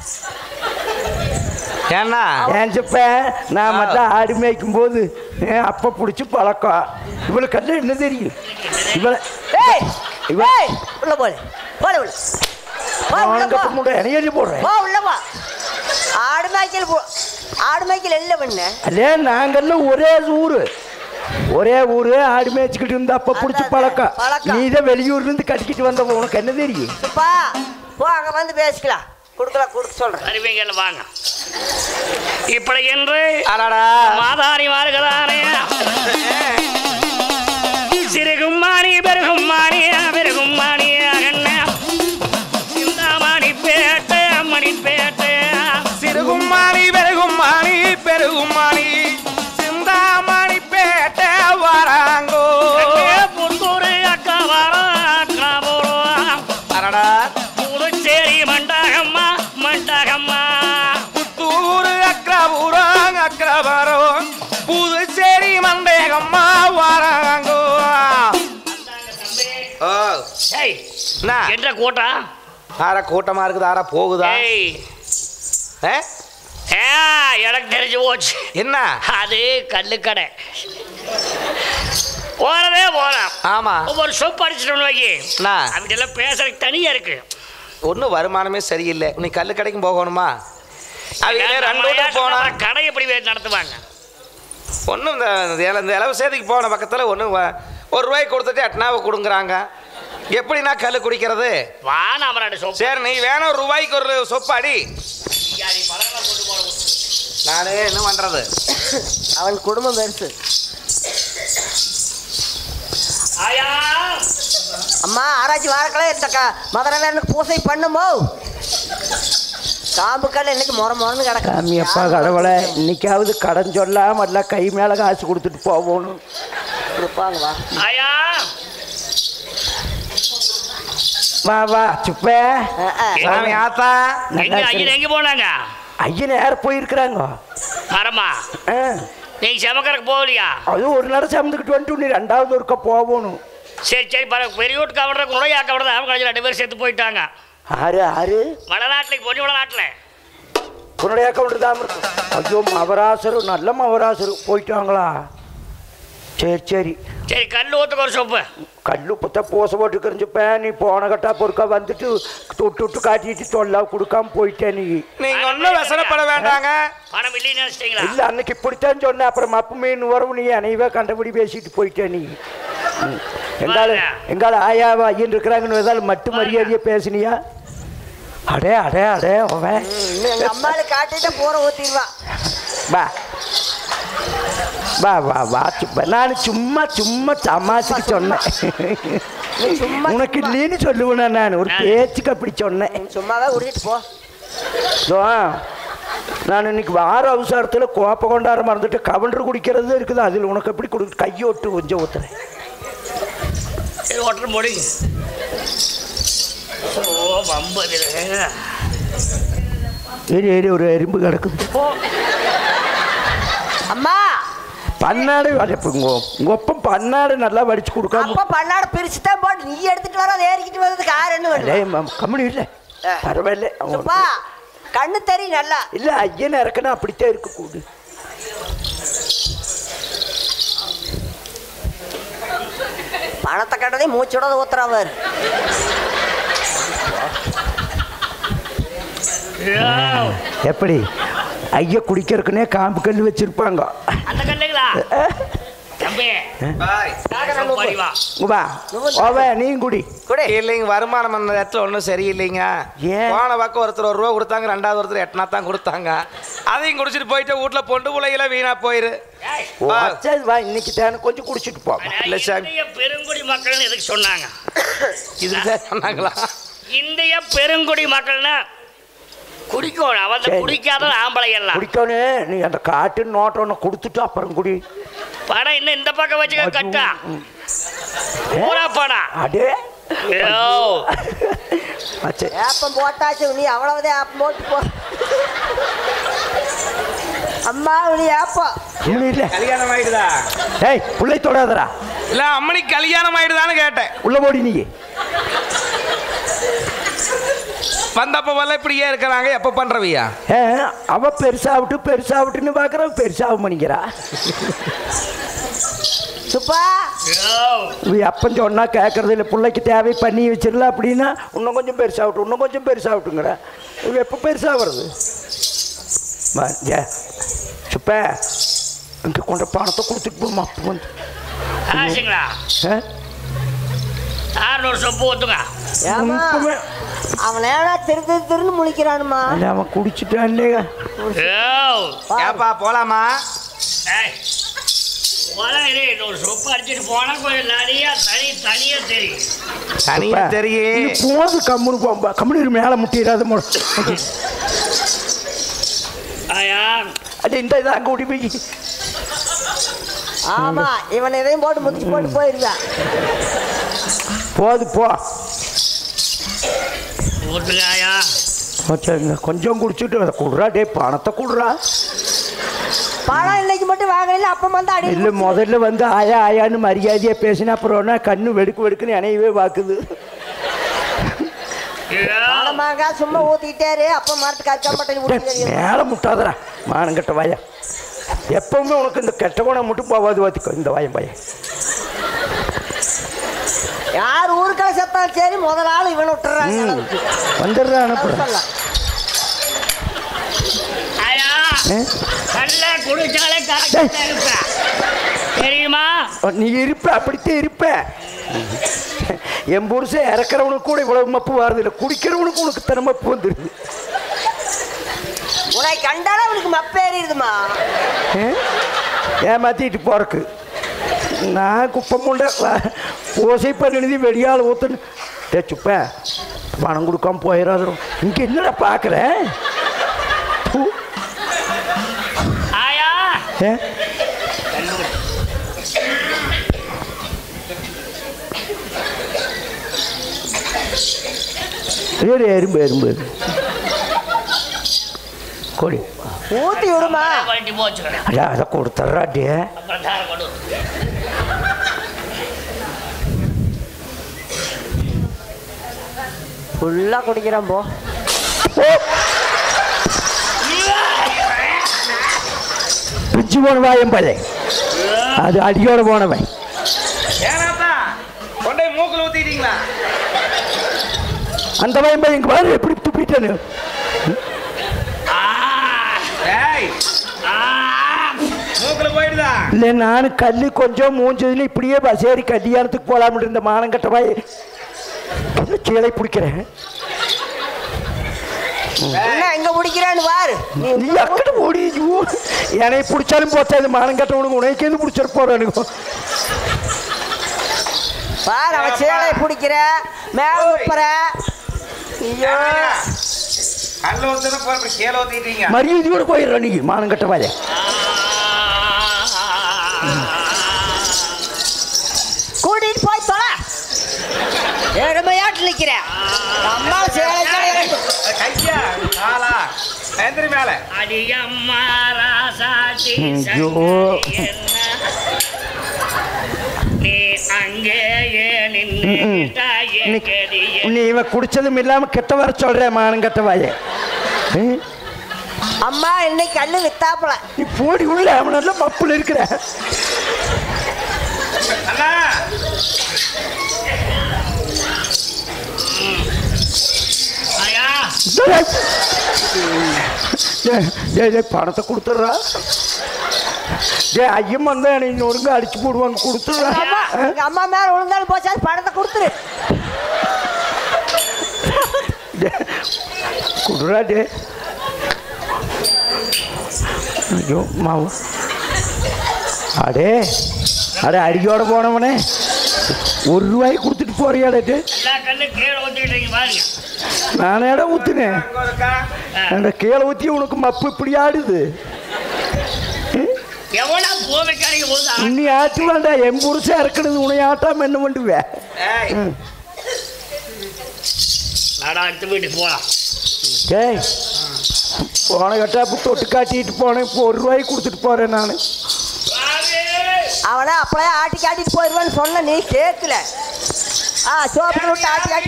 ஏன்னா ஏன் சுப்ப நான் மட்டும் ஆடு மேய்க்கும் போது அப்போ பிடிச்சி பழக்கம் இவளுக்கு கல்ல என்ன தெரியும் இவளை ஏய் இவ- ஏய் உள்ள போடு போடு உள்ள போ உள்ள உனக்கு போ அப்புறம் கூட இணையடி போடுறேன் போ உள்ள போ ஆடு மேய்க்கல் போ ஆடு மேய்க்கல் இல்லை பண்ண அல்லே நாங்கெல்லாம் ஒரே ஊரு ஒரே ஊரு ஆடு மேய்ச்சிக்கிட்டு இருந்தா அப்ப பிடிச்சி அதான், பழக்கம் பழக்கம். நீ தான் வெளியூர்ல இருந்து கட்டிக்கிட்டு வந்த உனக்கு என்ன தெரியும் சுப்பா போ அங்க வந்து பேசிக்கலாம் கொடுக்கலாம் கொடுக்க சொல்றேன் அறிவிங்கள் வாங்க இப்படி என்று அடாடா மாதாரி மாறுகிறானே சிறுகும் மாணி பெருகும் மாணி பெருகும் மாணி சிந்தாமா மணி பேட்டை சிறுகும்மாணி பெருகும்மாணி பெருகும்மாணி சிந்தாமணி பேட்டை வராங்கோ புந்தூரு அக்கா வரம் அக்கா போறோம் அடடா புதுச்சேரி மண்டகம்மா மண்டகம்மா புத்தூர் அக்ரபுரம் அக்ரபரம் புதுச்சேரி மண்டேகம்மா வராங்கோ ஓ ஏய் என்ன என்ற கூட்டா ஆற கூட்டமா இருக்குது ஆற போகுதா ஏய் ஏ? ஏ, எனக்கு தெரிஞ்சு போச்சு என்ன அது கல்லுக்கடை போறதே போறான் ஆமா ஒவ்வொரு சொப்பு அடிச்சிட்டோம்னு வைக்கி என்ன அவங்க எல்லாம் பேசுறதுக்கு தனியா இருக்கு ஒன்றும் வருமானமே சரியில்லை நீ கல்லு கடைக்கும் போகணுமா அவங்க ரெண்டு வீட்டுக்கு போனா கடை எப்படி வே- நடத்துவாங்க ஒன்றும் இந்த இந்த இல- இந்த இலவு சேதிக்கு போன பக்கத்தில் ஒன்றும் ஒரு ரூபாய் கொடுத்துட்டு எட்னாவை கொடுங்குறாங்க எப்படி நான் கல் குடிக்கிறது வா நாம ரெண்டு சொப்பு சரி நீ வேணும் ஒரு ரூபாய்க்கு ஒரு சொப்பு அடி யாரி பழங்கெல்லாம் கொண்டு போன நானே என்ன பண்ணுறது அவன் குடும்பம் பெருசு ஆயா அம்மா ஆராய்ச்சி வாரக்கல இந்த க மதுரவேலனுக்கு பூசை பண்ணுமோ காம்புக்கல் இன்னைக்கு முற முறன்னு கிடக்கு சாமியப்பா கடவுளை இன்னைக்காவது கடன் சொல்லாம எல்லாம் கை மேல காசு கொடுத்துட்டு போகணும் கொடுப்பாங்க வா ஆயா வா வா சுப்பே அஹ், அஹ். சாமி ஆத்தா எங்க ஐயன் எங்க போனாங்க ஐயன் யார் போயிருக்கிறாங்க மரமா ஆ, நீங்க செமக்கறக்கு போகலையா அது ஒரு நேரம் சமந்துக்கிட்டு வந்துட்டு நீ ரெண்டாவது ஒருக்கா போகணும் சரி சரி பர பெரிய வீட்டு கவர்றது நுழையா கவர்றது அவங்க கழிச்சு ரெண்டு பேரும் செத்து போயிட்டாங்க ஆறு ஆறு வடநாட்டில் பொண்ணு வடநாட்டில் உன்னுடைய அக்கௌண்ட் தான் இருக்கும் ஐயோ மவராசரு நல்ல மவராசரு போயிட்டாங்களா சரி சரி சரி கல் ஊத்துக்கு ஒரு சொப்பு கல்லு புத்த பூச போட்டு கரிஞ்சுப்ப நீ போன கட்டா பொறுக்கா வந்துட்டு தொட்டு விட்டு காட்டிட்டு தொல்லா கொடுக்காம போயிட்டேன் நீ நீங்கள் ஒன்றும் வசனப்பட வேண்டாங்க பணம் இல்லைன்னு நினைச்சிட்டீங்களா இல்ல அன்னைக்கு இப்படித்தான் சொன்னேன் அப்புறம் மப்பு மீன் வரவு நீ அனைவா கண்டபடி பேசிட்டு போயிட்ட நீ ம். எங்கால வாங்க. எங்கால ஆயாவா ஐயன் இருக்கிறாங்கன்னு ஏதாவது மட்டு மரியாதையா பேசுனியா அடே அடே அடே அவன் இன்னும் எங்க அம்மாவுக்கு காட்டிட்டு பூர ஊத்திடுவா வா வா வா வா சும்மா நான் சும்மா சும்மா தமாசுக்கு சொன்னேன் நீ சும்மா உனக்கு இல்லைன்னு சொல்லுவேனா நான் ஒரு பேச்சுக்கு அப்படி சொன்னேன் நீ சும்மாவே குடிச்சிட்டு போ இதோ, நான் இன்னைக்கு வார அவசரத்தில் கோப்பை கொண்டாட மறந்துட்டு கவுண்டர் குடிக்கிறது இருக்குது அதில் உனக்கு எப்படி கொடு கையோட்டு கொஞ்சம் ஊத்துறேன் சரி ஒட்டர் மொழி ஓ வம்பது ஏறி ஏறி ஒரு எறும்பு கிடக்குது அம்மா பன்னாடு வடிப்பு உங்க ஒப்பம் பன்னாடு நல்லா வடிச்சு கொடுக்காம அப்பா பல்லாட பிரிச்சு தான் போட்டு நீ எடுத்துட்டு வர அதை ஏறிக்கிட்டு வர்றதுக்கு ஆறு என்ன வேணும் டேய், ம- கம்முனு இல்லை பரவாயில்ல அவன் சுப்பா கண்ணு தெரியும் நல்லா இல்ல ஐயன் இறக்கணும் அப்படித்தான் இருக்க கூடு பணத்தை கட்டதே மூச்சோட ஊத்துறவர் எப்படி ஐயா குடிக்கிறதுக்குனே காம்பு கல் வச்சிருப்பாங்க அந்த கல்லுங்களா தம்பி பாய் சொப்பு அடி வா இங்க வா ஓவே நீ குடி குடி இல்லைங்க வருமானம் அந்த இடத்துல ஒன்றும் சரியில்லைங்க ஏன்? போன பக்கம் ஒருத்தர் ஒரு ரூபா கொடுத்தாங்க ரெண்டாவது ஒருத்தர் எட்டனா தான் கொடுத்தாங்க அதையும் குடிச்சிட்டு போயிட்டு வீட்டில் பொண்டு பிள்ளைகள வீணா போயிரு ஏய், வா. சரி வா இன்னைக்கு தானே கொஞ்சம் குடிச்சிட்டு போ இல்ல சாமி. இந்திய பெருங்குடி மக்கள்னு எதுக்கு சொன்னாங்க இதுதான் சொன்னாங்களா இந்திய பெருங்குடி மக்கள்னா குடிக்கணும் அவன் சரி. குடிக்காத ஆம்பளை எல்லாம் குடிக்கணும் நீ அந்த காட்டு நோட்டை ஒன்று கொடுத்துட்டு அப்புறம் குடி பணம் இன்னும் இந்த பக்கம் வச்சுக்க கட்டா பூரா பணம் அடே ஐயோ அச்சே ஏப்பம் போட்டாச்சு நீ அவ்வளவுதான் ஏப்பம் போட்டு போ அம்மா நீ ஏப்பம் இன்னும் இல்லை கல்யாணம் ஆயிடுதா ஏய் பிள்ளை தொடாதடா இல்ல அம்மனி கல்யாணம் ஆயிடுதான்னு கேட்டேன் உள்ள போடி நீ வந்தப்ப வல்ல இப்படியே இருக்கிறாங்க எப்ப பண்றவியா ஏ, அவ பெருசாவிட்டு பெருசாவிட்டுன்னு பார்க்குற பெருசாக பண்ணிக்கிறா சுப்பா ஐயோ இவ அப்பன் சொன்னா கேட்கறது இல்லை பிள்ளைக்கு தேவை பண்ணி வச்சிடல அப்படின்னா இன்னும் கொஞ்சம் பெருசாகட்டும் இன்னும் கொஞ்சம் பெருசாகட்டுங்கிற இவ எப்போ பெருசாகிறது வா, ஏ, சுப்ப இங்கே கொண்ட பணத்தை கொடுத்துட்டு போமா அப்போ வந்து ஆச்சுங்களா ஆ? ஆறுநூறு சொப்பு ஊத்துங்க ஏமா இப்பவே- அவன் ஏடா திரு திரு திருன்னு முழிக்கிறானுமா அல்ல, அவன் குடிச்சிட்டான் இல்லையா ஐயோ ஏப்பா போலாமா ஏய் போலாம் இரு ஒரு சொப்பு அடிச்சிட்டு போனா கொஞ்சம் நிறைய தனி தனியா தெரியும் தனியா தெரியும் போது கம்முனு போம்பா கம்முனு மேலே முட்டிடாத அடி இந்த இதான் கூட்டி போய் ஆமா இவன் இதையும் போட்டு முத்தி போட்டு போயிருவேன் போது போ ஊத்துக்காயா சரிங்க கொஞ்சம் குடிச்சிட்டு அதை குடுறா டே பணத்தை குடுறா பணம் இன்னைக்கு மட்டும் வாங்கல அப்ப வந்து அடி இல்லை முதல்ல வந்து ஆயா ஆயான்னு மரியாதையாக பேசினா அப்புறம்னா கண்ணு வெடுக்கு வெடுக்குன்னு இணையவே பார்க்குது பணமாங்க சும்மா ஊத்திக்கிட்டாரு அப்ப மரத்துக்கு அச்சா மட்டும் ஊத்தி மேலே முட்டாதரா மானங்கட்ட வாயா எப்பவுமே உனக்கு இந்த கெட்ட குணம் மட்டும் போகாது பார்த்துக்கோ இந்த வாயம் பையன் யார் ஊருக்களை செத்தாலும் சரி முதல் ஆள் இவன் விட்டுறாங்க அளவுக்கு. வந்துடுறா அனுப்புறேன் சொல்லலாம். ஆயா கல்ல குடிச்சாலே கரெக்டா இருப்ப தெரியுமா நீ இருப்ப அப்படித்தான் இருப்ப என் புருஷன் இறக்குறவனுக்கு கூட இவ்வளவு மப்பு வருது இல்லை குடிக்கிறவனுக்கு உனக்கு தர மப்பு வந்துடுது உன்னை கண்டாலும் அவனுக்கு மப்பேறிடுதுமா ஏமாத்திட்டு போறக்கு நான் குப்பை முண்டை ஓசை பண்ணினது வெடியால் ஊத்துன்னு டே சுப்ப பணம் கொடுக்காம போயிடாதும் இங்கே என்னடா பார்க்குற ஆயா ஏ ஏறு எறும்பு எறும்பு எறும்பு. கொடி ஊத்தி விடுமா வண்டி போச்சுக்கிறேன் அடா அதை கொடுத்துட்றா டே அப்புறம் தார கொடு ஃபுல்லா குடிக்கிறான் போ பிச்சு போன வாயம் பழைய அது அடியோட போனவன் ஏனாத்தா கொண்டு போய் மூக்கில் ஊத்திட்டீங்களா அந்த வாயம் பையன் பாரு எப்படி துப்பிட்டானு ஆ, ஏய் ஆ. மூக்கில் போயிடுதா இல்லை நானும் கல் கொஞ்சம் மூஞ்சதுல இப்படியே பசேரி கல்யாணத்துக்கு போகலாம்னு இருந்த மானங்கட்ட வாய் என்ன கீழே பிடிக்கிறேன் என்ன எங்க பிடிக்கிறான்னு பாரு நீ நீ அக்கட ஓடி ஐயோ, என்னை பிடிச்சாலும் போச்சா இது மானங்கட்டவனுக்கு உனக்கேந்து பிடிச்சிட்டு போறானுங்க பாரு அவன் சேலை பிடிக்கிற மேல உப்புற ஐயோ கல்ல ஊத்துனா போய் அப்படி கீழே ஊத்திட்டீங்க மரியாதையோட போயிடுற நீ மானங்கட்ட வாய கூட்டிட்டு போய் தொலை எருமையாட்டு நிக்கிறேன் அம்மா சேலை சேலை கையா காலா எந்திரி மேல அடியம்மா ராசாத்தி ஐயோ. சங்கரி என்ன? நீ அங்கேயே நின்னுட்டா எங்கடி நீ இவன் குடிச்சதும் இல்லாம கெட்ட வர சொல்றேன் மானங்கட்ட வாய ம்? அம்மா இன்னைக்கு கல்லு வித்தாப்புல நீ போடி உள்ள அவனெல்லாம் மப்புல இருக்கிற அண்ணா ஆயா டேய், டேய், டேய், பணத்தை கொடுத்துட்றா டே ஐயம் வந்தா என்னை இன்னொருங்க அடிச்சு போடுவாங்க கொடுத்துட்றா அம்மா எங்க அம்மா மேல விழுந்தாலும் போச்சா பணத்தை கொடுத்துரு கொடுறா டே ஐயோ மாவு அடே அடே அடியோட போனவனே ஒரு ரூபாய் கொடுத்துட்டு போறியாடே டே எல்லா கல்லு கீழே ஊத்திட்டீங்க பாருங்க நானே இடம் ஊத்துனேன் அங்க இருக்கா அந்த கீழே ஊற்றி உனக்கு மப்பு இப்படி ஆடுது எவனா பூமி கடைக்கு போதா இன்னி ஆட்டு வேண்டாம் என் புருஷன் இறக்குறது உன்னை ஆட்டாம என்ன பண்ணுவேன் ஏய் நாடா அடுத்த வீட்டுக்கு போலாம் டேய் போன கட்டாப்பு தொட்டு காட்டிட்டு போனேன் இப்போ ஒரு ரூபாய்க்கு கொடுத்துட்டு போறேன் நான் அவனை அப்படியே ஆட்டி காட்டிட்டு போயிடுவான்னு சொன்ன நீ கேட்கல ஆ சோப்பு விட்டு ஆட்டி காட்டி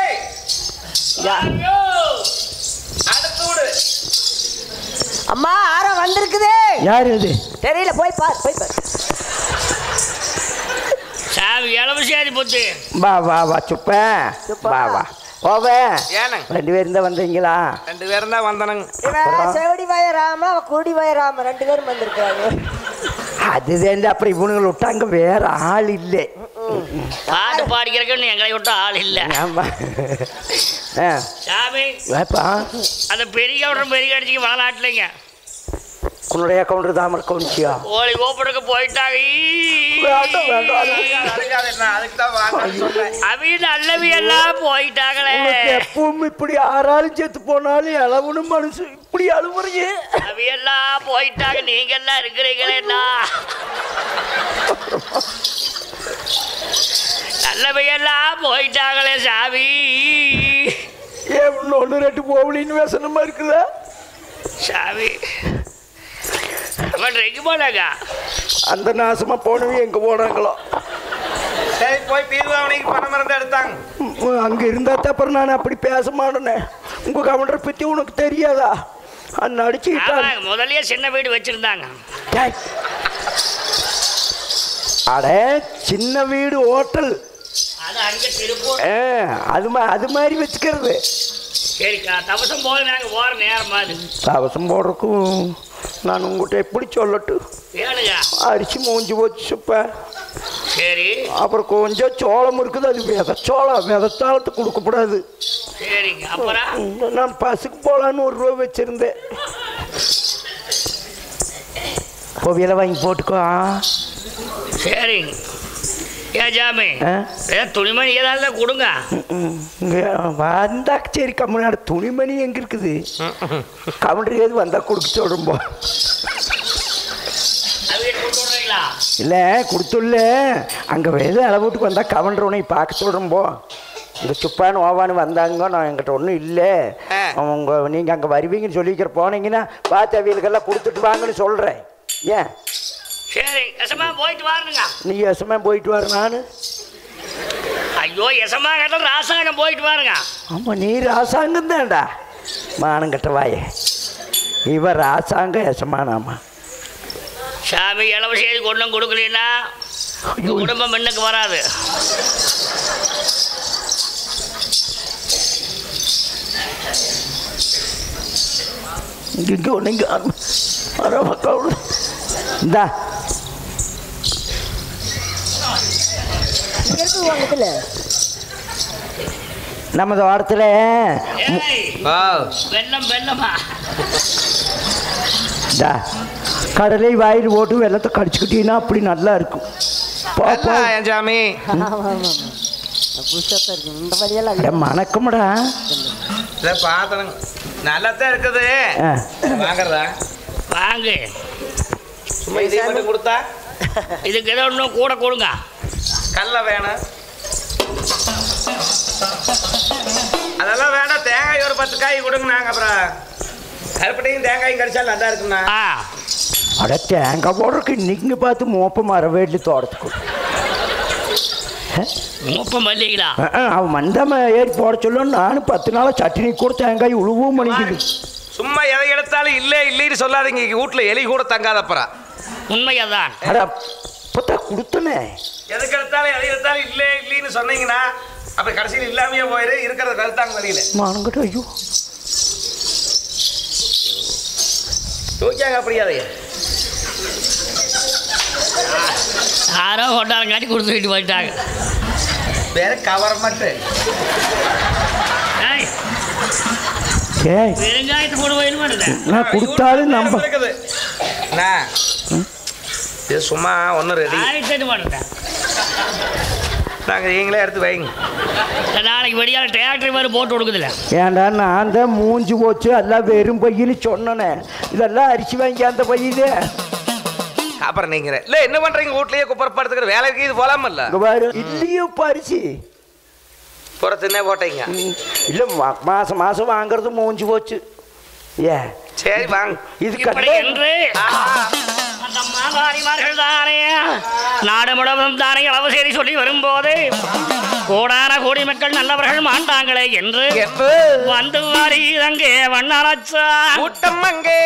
அடுத்து விடு அம்மா ஆரோ வந்திருக்குது யார் இது தெரியல போய் பார் போய் பார் சாவி இளவசேரி பொத்து வா வா வா சுப்ப சுப்பா. வா வா போவே ஏனுங்க ரெண்டு பேரும் தான் வந்தீங்களா ரெண்டு பேரும் தான் வந்தனுங்க இவன் செவடி வயராம அவன் குடி வயராம ரெண்டு பேரும் வந்திருக்காங்க அதுதான் அப்புறம் இவனுங்களை விட்டாங்க வேற ஆள் இல்லை பாட்டு பாடிக்கிறதுக்கு எங்களை விட்டு ஆள் இல்லை ஆமா ஆ சாமி வாப்பா அந்த பெரிய விட பெரிய அடிச்சுக்கு வரலாட்டில்லைங்க உன்னுடைய அக்கௌண்ட் தாமரை கவுண்டியா கோழி கோப்புறக்கு போயிட்டாங்க வேண்டாம், வேண்டாம், அது- அதுக்காக என்ன அதுக்கு தான் வாங்கன்னு சொன்னேன் அவி நல்லவி எல்லாம் போயிட்டாங்களே உனக்கு எப்பவும் இப்படி ஆறாலும் செத்து போனாலும் இளவுன்னு மனசு இப்படி அழுவுறீங்க அவி எல்லாம் போயிட்டாங்க நீங்க எல்லாம் இருக்கிறீங்களேண்ணா நல்லவி எல்லாம் போயிட்டாங்களே சாமி ஏன் ஒன்று ரெண்டு போகலின்னு வேசனமா இருக்குதா சாமி அவன் ரெங்கு போனாங்க அந்த நாசமா போனவங்க எங்க போனாங்களோ சரி போய் தீர்வாவணைக்கு பணம் இருந்து எடுத்தாங்க ம், அங்க இருந்தா தான் அப்புறம் நான் அப்படி பேச மாட்டேனே உங்க கவுண்டரை பத்தி உனக்கு தெரியாதா அண்ணன் அடிச்சுக்கிட்டான் ஆமாங்க முதல்லயே சின்ன வீடு வச்சிருந்தாங்க டேய். அட சின்ன வீடு ஹோட்டல் அது அங்க திருப்பூர் ஆ, அது மா அது மாதிரி வச்சுக்கிறது சரிக்கா தவசம் போது நாங்க போற நேரம் அது கவசம் போடுறதுக்கும் நான் உங்கள்கிட்ட எப்படி சொல்லட்டும் வேணுங்க அரிசி மூஞ்சி போச்சு சுப்ப சரி அப்புறம் கொஞ்சம் சோளம் இருக்குது அது விதச்சோளம் விதத்தாலத்து கொடுக்கக்கூடாது சரிங்க அப்புறம் ம், நான் பசுக்கு போகலான்னு ஒரு ரூபா வச்சுருந்தேன் கோவியில் வாங்கி போட்டுக்கோ ஆ? சரிங்க ஏன் ஜாமி ஆ? ஏ துணிமணி ஏதாவது கொடுங்க ம், இங்க வந்தா சரி கம்முனாடு துணிமணி எங்கே இருக்குது கவுண்டர் ஏது வந்தால் கொடுக்க சொல்லும்போ அது கொடுத்து விடுறீங்களா இல்லை கொடுத்துள்ள அங்கே எது அளவுட்டுக்கு வந்தால் கவுண்டர் உன்னை பார்க்க சொல்கிறோம்போ இந்த சுப்பான்னு ஓவான்னு வந்தாங்க நான் என்கிட்ட ஒன்றும் இல்லை ஆ. அவங்க நீங்கள் அங்கே வருவீங்கன்னு சொல்லிக்கிற போனீங்கன்னா பார்த்து அவியலுக்கெல்லாம் கொடுத்துட்டு வாங்கன்னு சொல்கிறேன் ஏன் சரி எசமா போயிட்டு வாருங்க நீ எசமே போயிட்டு வர நான் ஐயோ எசமா கேட்டால் ராசாங்கம் போயிட்டு வாருங்க ஆமாம் நீ ராசாங்கம் தான்டா மானங்கட்ட வாயே இவ ராசாங்க எசமானாமா சாமி இளவு செய்தி கொண்டும் கொடுக்கலன்னா இந்த குடும்பம் முன்னுக்கு வராது இங்கே ஒன்றுங்க அரவக்கவுடு இந்தா இருக்கு உங்கத்துல நம்ம தோட்டத்தில் ஏய் ஓ வெள்ளம் வெள்ளமா இந்தா கடலை வாயில் போட்டு வெள்ளத்தை கடிச்சுக்கிட்டீங்கன்னா அப்படி நல்லா இருக்கும் போ, போ. நல்லா என் சாமி புதுசாக தான் இருக்கு இந்த வழியெல்லாம் அட, மணக்கமுடா இதை பார்த்தனுங்க நல்லா தான் இருக்குது ஆ. வாங்குறதா வாங்க சும்மா இதை மட்டும் கொடுத்தா இதுக்கு ஏதோ இன்னும் கூட கொடுங்க கடல வேணும் அதெல்லாம் வேண்டாம் தேங்காய் ஒரு பத்து காய் கொடுங்க நாங்கள் அப்புறம் கருப்பட்டையும் தேங்காயும் கடிச்சா நல்லா இருக்குண்ணா ஆ அட தேங்காய் போடுறதுக்கு இன்னைக்கு பார்த்து மோப்ப மர வேலி தோட்டத்துக்கு முப்பம் மல்லிகளா ஆ, ஆ, அவன் மந்தம ஏறி போட சொல்ல நானும் பத்து நாளாக சட்னி கூட தேங்காய் உழுவும் பண்ணிக்குது சும்மா எதை எடுத்தாலும் இல்லை இல்லைன்னு சொல்லாதீங்க வீட்டில் எலி கூட தங்காத அப்புறம் உண்மையதான் அட இப்போதான் கொடுத்தனே எதுக்கு எடுத்தாலும் எதை எடுத்தாலும் இல்லை இல்லைன்னு சொன்னீங்கன்னா அப்புறம் கடைசியில் இல்லாமையே போயிரு இருக்கிறத கருத்தாங்க வழியில மானங்கிட்ட ஐயோ தூக்கியாங்க அப்படியாதைய யாரோ கொண்டாரங்காட்டி கொடுத்துட்டு போயிட்டாங்க வேற கவர் மட்டும் ஏய் ஏய் வெறுங்காயத்து போட வேணுமா நான் கொடுத்தாலும் நம்ப இருக்குது அண்ணா, இது சும்மா ஒன்றும் ரெடி ஆயிரத்தி மாட்டேன் நாங்கள் நீங்களே எடுத்து வைங்க நாளைக்கு வெடியால் டிராக்டர் மாதிரி போட்டு கொடுக்குதுல்ல ஏன்டா நான் தான் மூஞ்சி போச்சு எல்லாம் வெறும் பையின்னு சொன்னனே இதெல்லாம் அரிசி வாங்கி அந்த பையிலே அப்புறம் நீங்க இல்லை என்ன பண்றீங்க வீட்லயே குப்பரப்படுத்துக்கிற வேலைக்கு இது போலாமல்ல இங்க பாரு இல்லையோ இப்போ அரிசி புறத்துனே போட்டீங்க ம், இல்லை மா- மாசம் மாசம் வாங்குறது மூஞ்சி போச்சு ஏ சரி வாங்க இது இப்படி கட்டை என்று அந்த மாதாரிமார்கள் தானே நாடு முழுவதும் தானே அளவு செய்தி சொல்லி வரும்போது கோடான கோடி மக்கள் நல்லவர்கள் மாண்டாங்களே என்று என்று வந்து வாரி அங்கே வண்ணாரச்சா கூட்டம் அங்கே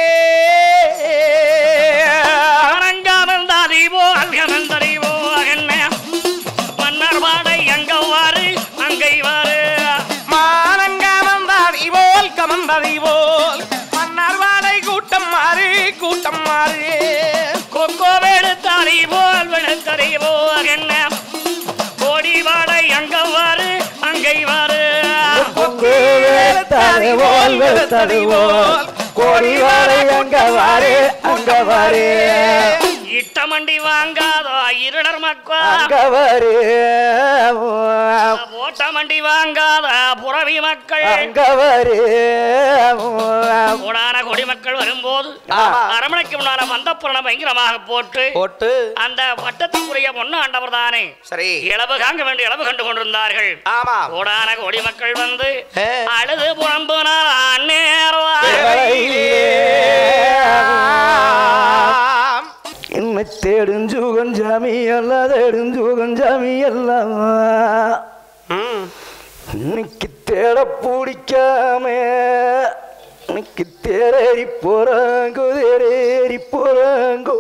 அரங்கமந்தாதிவோ அல்கமந்தறிவோ என்ன மன்னர் வாடை அங்கவாறு அங்கை வாரு மானங்க வந்தாடி போல் கமந்தடி போல் மன்னார் வாழை கூட்டம் மாறி கூட்டம் மாறி கொக்கோ வெளுத்தறிவோல் வெளுத்தறிவோ என்ன கோடி வாடை அங்கவாறு அங்கை வாரு வெளுத்தறிவோல், வெளுத்தறிவோல். கோடி வாரே அங்க வாரே அங்க வாரே இட்டமண்டி வாங்காதோ இருளர் மக்கா அங்க வாரே ஓட்டமண்டி வாங்காத புறவி மக்கள் அங்க வாரே கோடான கொடி மக்கள் வரும்போது ஆமா. அரமணைக்கு முன்னால வந்தப்புறம் பயங்கரமாக போட்டு போட்டு அந்த பட்டத்துக்குரிய பொண்ணு ஆண்டவர் தானே சரி இளவு காங்க வேண்டிய இளவு கண்டு கொண்டிருந்தார்கள் ஆமா கோடான கொடி மக்கள் வந்து ஏ. அழுது புலம்புனார் அந்நேரம் ஆம். என்னை தேடுஞ்சூகன் ஜாமி அல்ல தேடுஞ்சூகன் ஜாமி எல்லாம் ம். இன்னைக்கு தேட பிடிக்காம இன்னைக்கு தேரேறி போறாங்கோ தேரேறி போறாங்கோ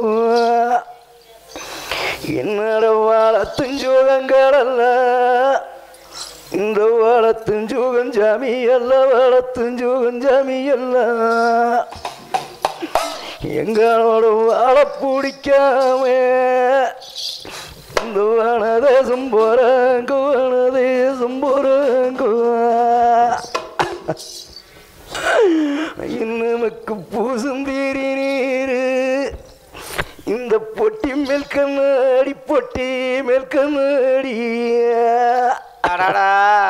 என்னோட வாழத்துஞ்சூகங்களல்ல இந்த வாழத்துஞ்சூகஞ்சாமி அல்ல வாழத்துஞ்சூகஞ்சாமி அல்ல எங்களோட வாழ பிடிக்காம இந்த வனதேசம் போறாங்க வனதேசம் போறாங்க இன்னுமக்கு பூசுந்தீரி நீரு இந்த பொட்டி மேல் கண்ணாடி பொட்டி மேல் கண்ணாடி அடடா.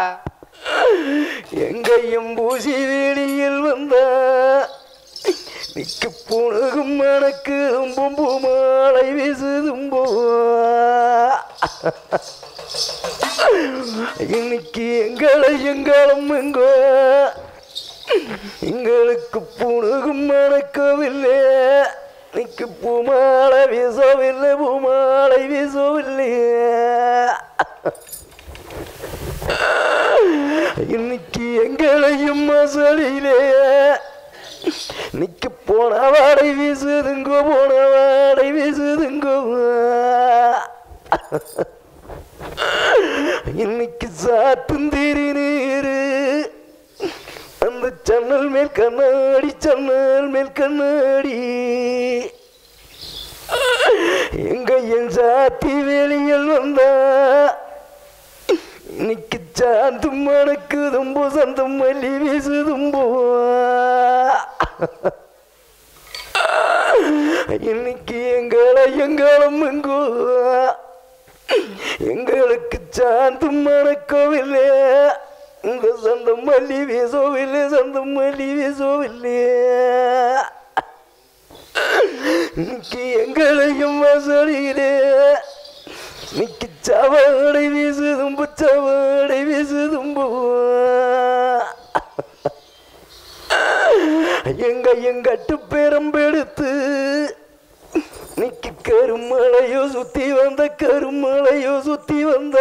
எங்கையும் பூசி வெளியில் வந்த நிக்கு புணுகும் மணக்கு தும்பு மாலை வீசுதும்போ இன்னைக்கு எங்களை எங்களும் எங்கோ எங்களுக்கு புணுகும் மணக்கவில்லை நிக்கு பூமாலை வீசவில்லை பூமாலை வீசவில்லை இன்னைக்கு எங்களையும் மசலிலே நிக்க போன வாடை வீசுதுங்கோ போன வாடை வீசுதுங்கோ இன்னைக்கு சாத்துந்தீரி நீரு அந்த ஜன்னல் மேல் கண்ணாடி ஜன்னல் மேல் கண்ணாடி எங்க என் சாத்தி வெளியில் வந்தா இன்னைக்கு சாந்தும் மணக்கு தும்பு சந்தும் மல்லி வீசுதும்போ இன்னைக்கு எங்களை எங்களும் எங்கோ எங்களுக்கு சாந்தும் மணக்கவில்லை இந்த சந்தம் மல்லி வீசவில்லை சந்தம் மல்லி வீசவில்லை இன்னைக்கு எங்களையும் வசதியிலே நிக்கு சவடை வீசுதும்பு சவடை வீசுதும்பு எங்க எங்கட்டு பெரும்பெடுத்து நிக்கு கருமலையோ சுத்தி வந்த கருமலையோ சுத்தி வந்த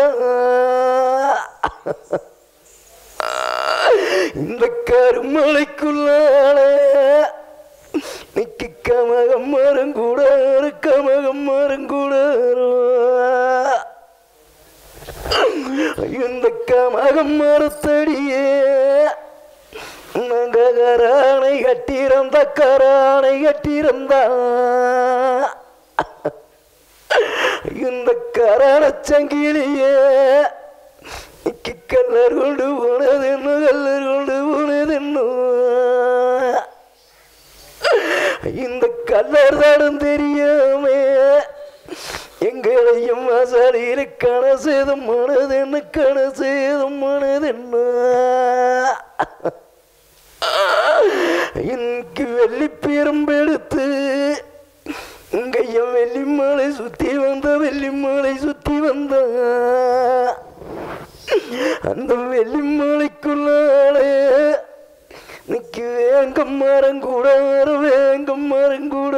இந்த கருமலைக்குள்ளாலே நிக்கு கமகம் மரங்கூடாரு கமகம் மரங்கூடாரு இந்த கமகம் மரத்தடியே நாங்க கரானை கட்டிருந்த கரானை கட்டிருந்த இந்த கரான சங்கிலியே இக்கு கல்லர் கொண்டு போனதென்னு கல்லர் கொண்டு போனதென்னு இந்த கல்லர் தடம் தெரியாமே எங்களையும் அசலில் கணசேதம் மனதென்னு கணசேதம் மனதென்ன இன்னைக்கு வெள்ளி பெரும்பெடுத்து இங்கையும் வெள்ளி மலை சுத்தி வந்த வெள்ளி மலை சுத்தி வந்த அந்த வெள்ளி மலைக்குள்ளாலே நிக்கு வேங்கம் மரம் கூட வேங்கம் மரம் கூட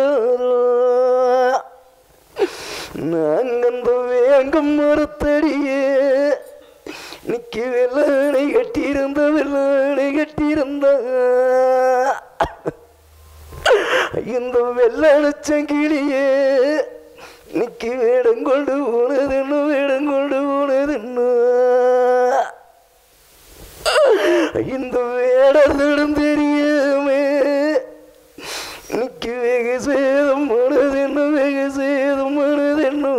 நாங்கந்த வேங்கம் மரத்தடியே நிக்கு வெள்ளனை கட்டியிருந்த வெள்ளனை கட்டியிருந்த இந்த வெள்ளன சங்கிலியே நிக்கு வேடங்கொண்டு போனதுன்னு வேடங்கொண்டு போனதுன்னு இந்த வேடத்திடம் தெரியாமே நிக்கு வெகு சேதம் மனதென்னு வெகு சேதம் மனதென்னு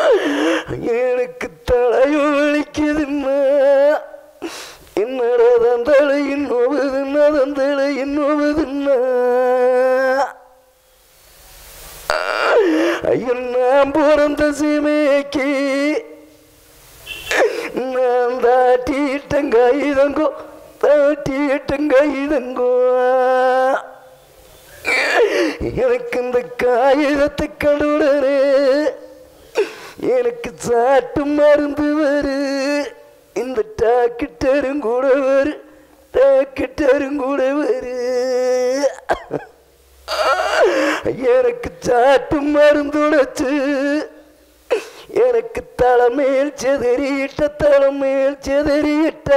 எனக்கு தலையும் வலிக்குதுன்னா என்னடா தந்தளை இன்னோவதுன்னா தந்தளை இன்னோவதுன்னா ஐயோ நான் பிறந்த சீமைக்கு நான் தாட்டிட்டங்க இதங்கோ தாட்டிட்டங்க இதங்கோ எனக்கு இந்த காகிதத்தை கடுடனே எனக்கு சாட்டு மருந்து வரு இந்த டாக்கிட்டரும் கூட வரு டாக்கிட்டரும் கூட வரு எனக்கு சாட்டு மருந்துடைச்சு எனக்கு தலைமேல் செதறியிட்ட தலைமேல் செதறியிட்டா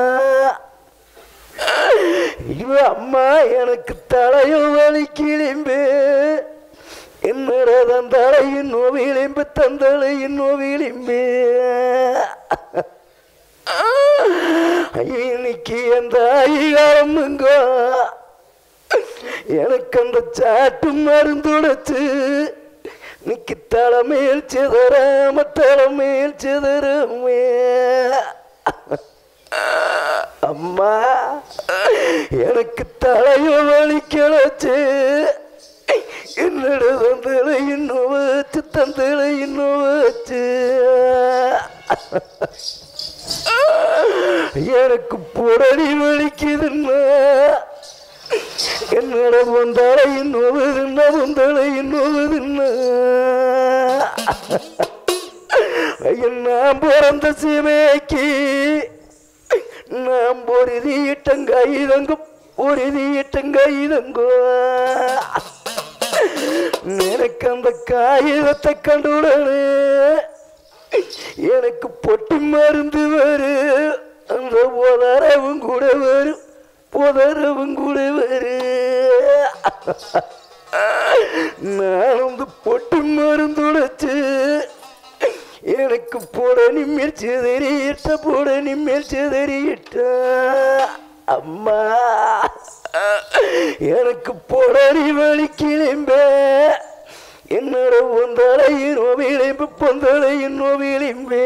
ஐயோ அம்மா எனக்கு தலையும் வலி கிளிம்பு என்னோட தந்தளையின் நோவிளிம்பு தந்தளையின் நோவிளிம்பு இன்னைக்கு அந்த ஐகாரமுங்கோ எனக்கு அந்த சாட்டு மருந்துடைச்சு நிக்கு தலைமையில் சிதறாம தலைமையில் சிதறமே அம்மா எனக்கு தலையை வலிக்கலச்சு என்னோட தந்தலை இன்னும் வச்சு தந்தலை இன்னும் வச்சு எனக்கு புடடி வலிக்குதுன்னா என்னோட பொந்தலை இன்னுவதுன்னா பொந்தலை இன்னுவதுன்னா நான் பிறந்த சீமைக்கு நான் பொருதி இட்டங்காயுதங்க பொருதி இட்டங்காயுதங்கோ எனக்கு அந்த காகிதத்தை கண்டுடனே எனக்கு பொட்டி மருந்து வரு அந்த உதரவும் கூட வரும் புதரவும் கூட வரு நான் வந்து பொட்டி மருந்து உடைச்சு எனக்கு போட நிம்மேல் சிதறியிட்ட போட நிம்மேல் சிதறியிட்ட அம்மா எனக்கு பொடரி வலிக்கிளிம்ப என்னோட பொந்தலையின் நோவிளிம்பு பொந்தலையின் நோவிளிம்பே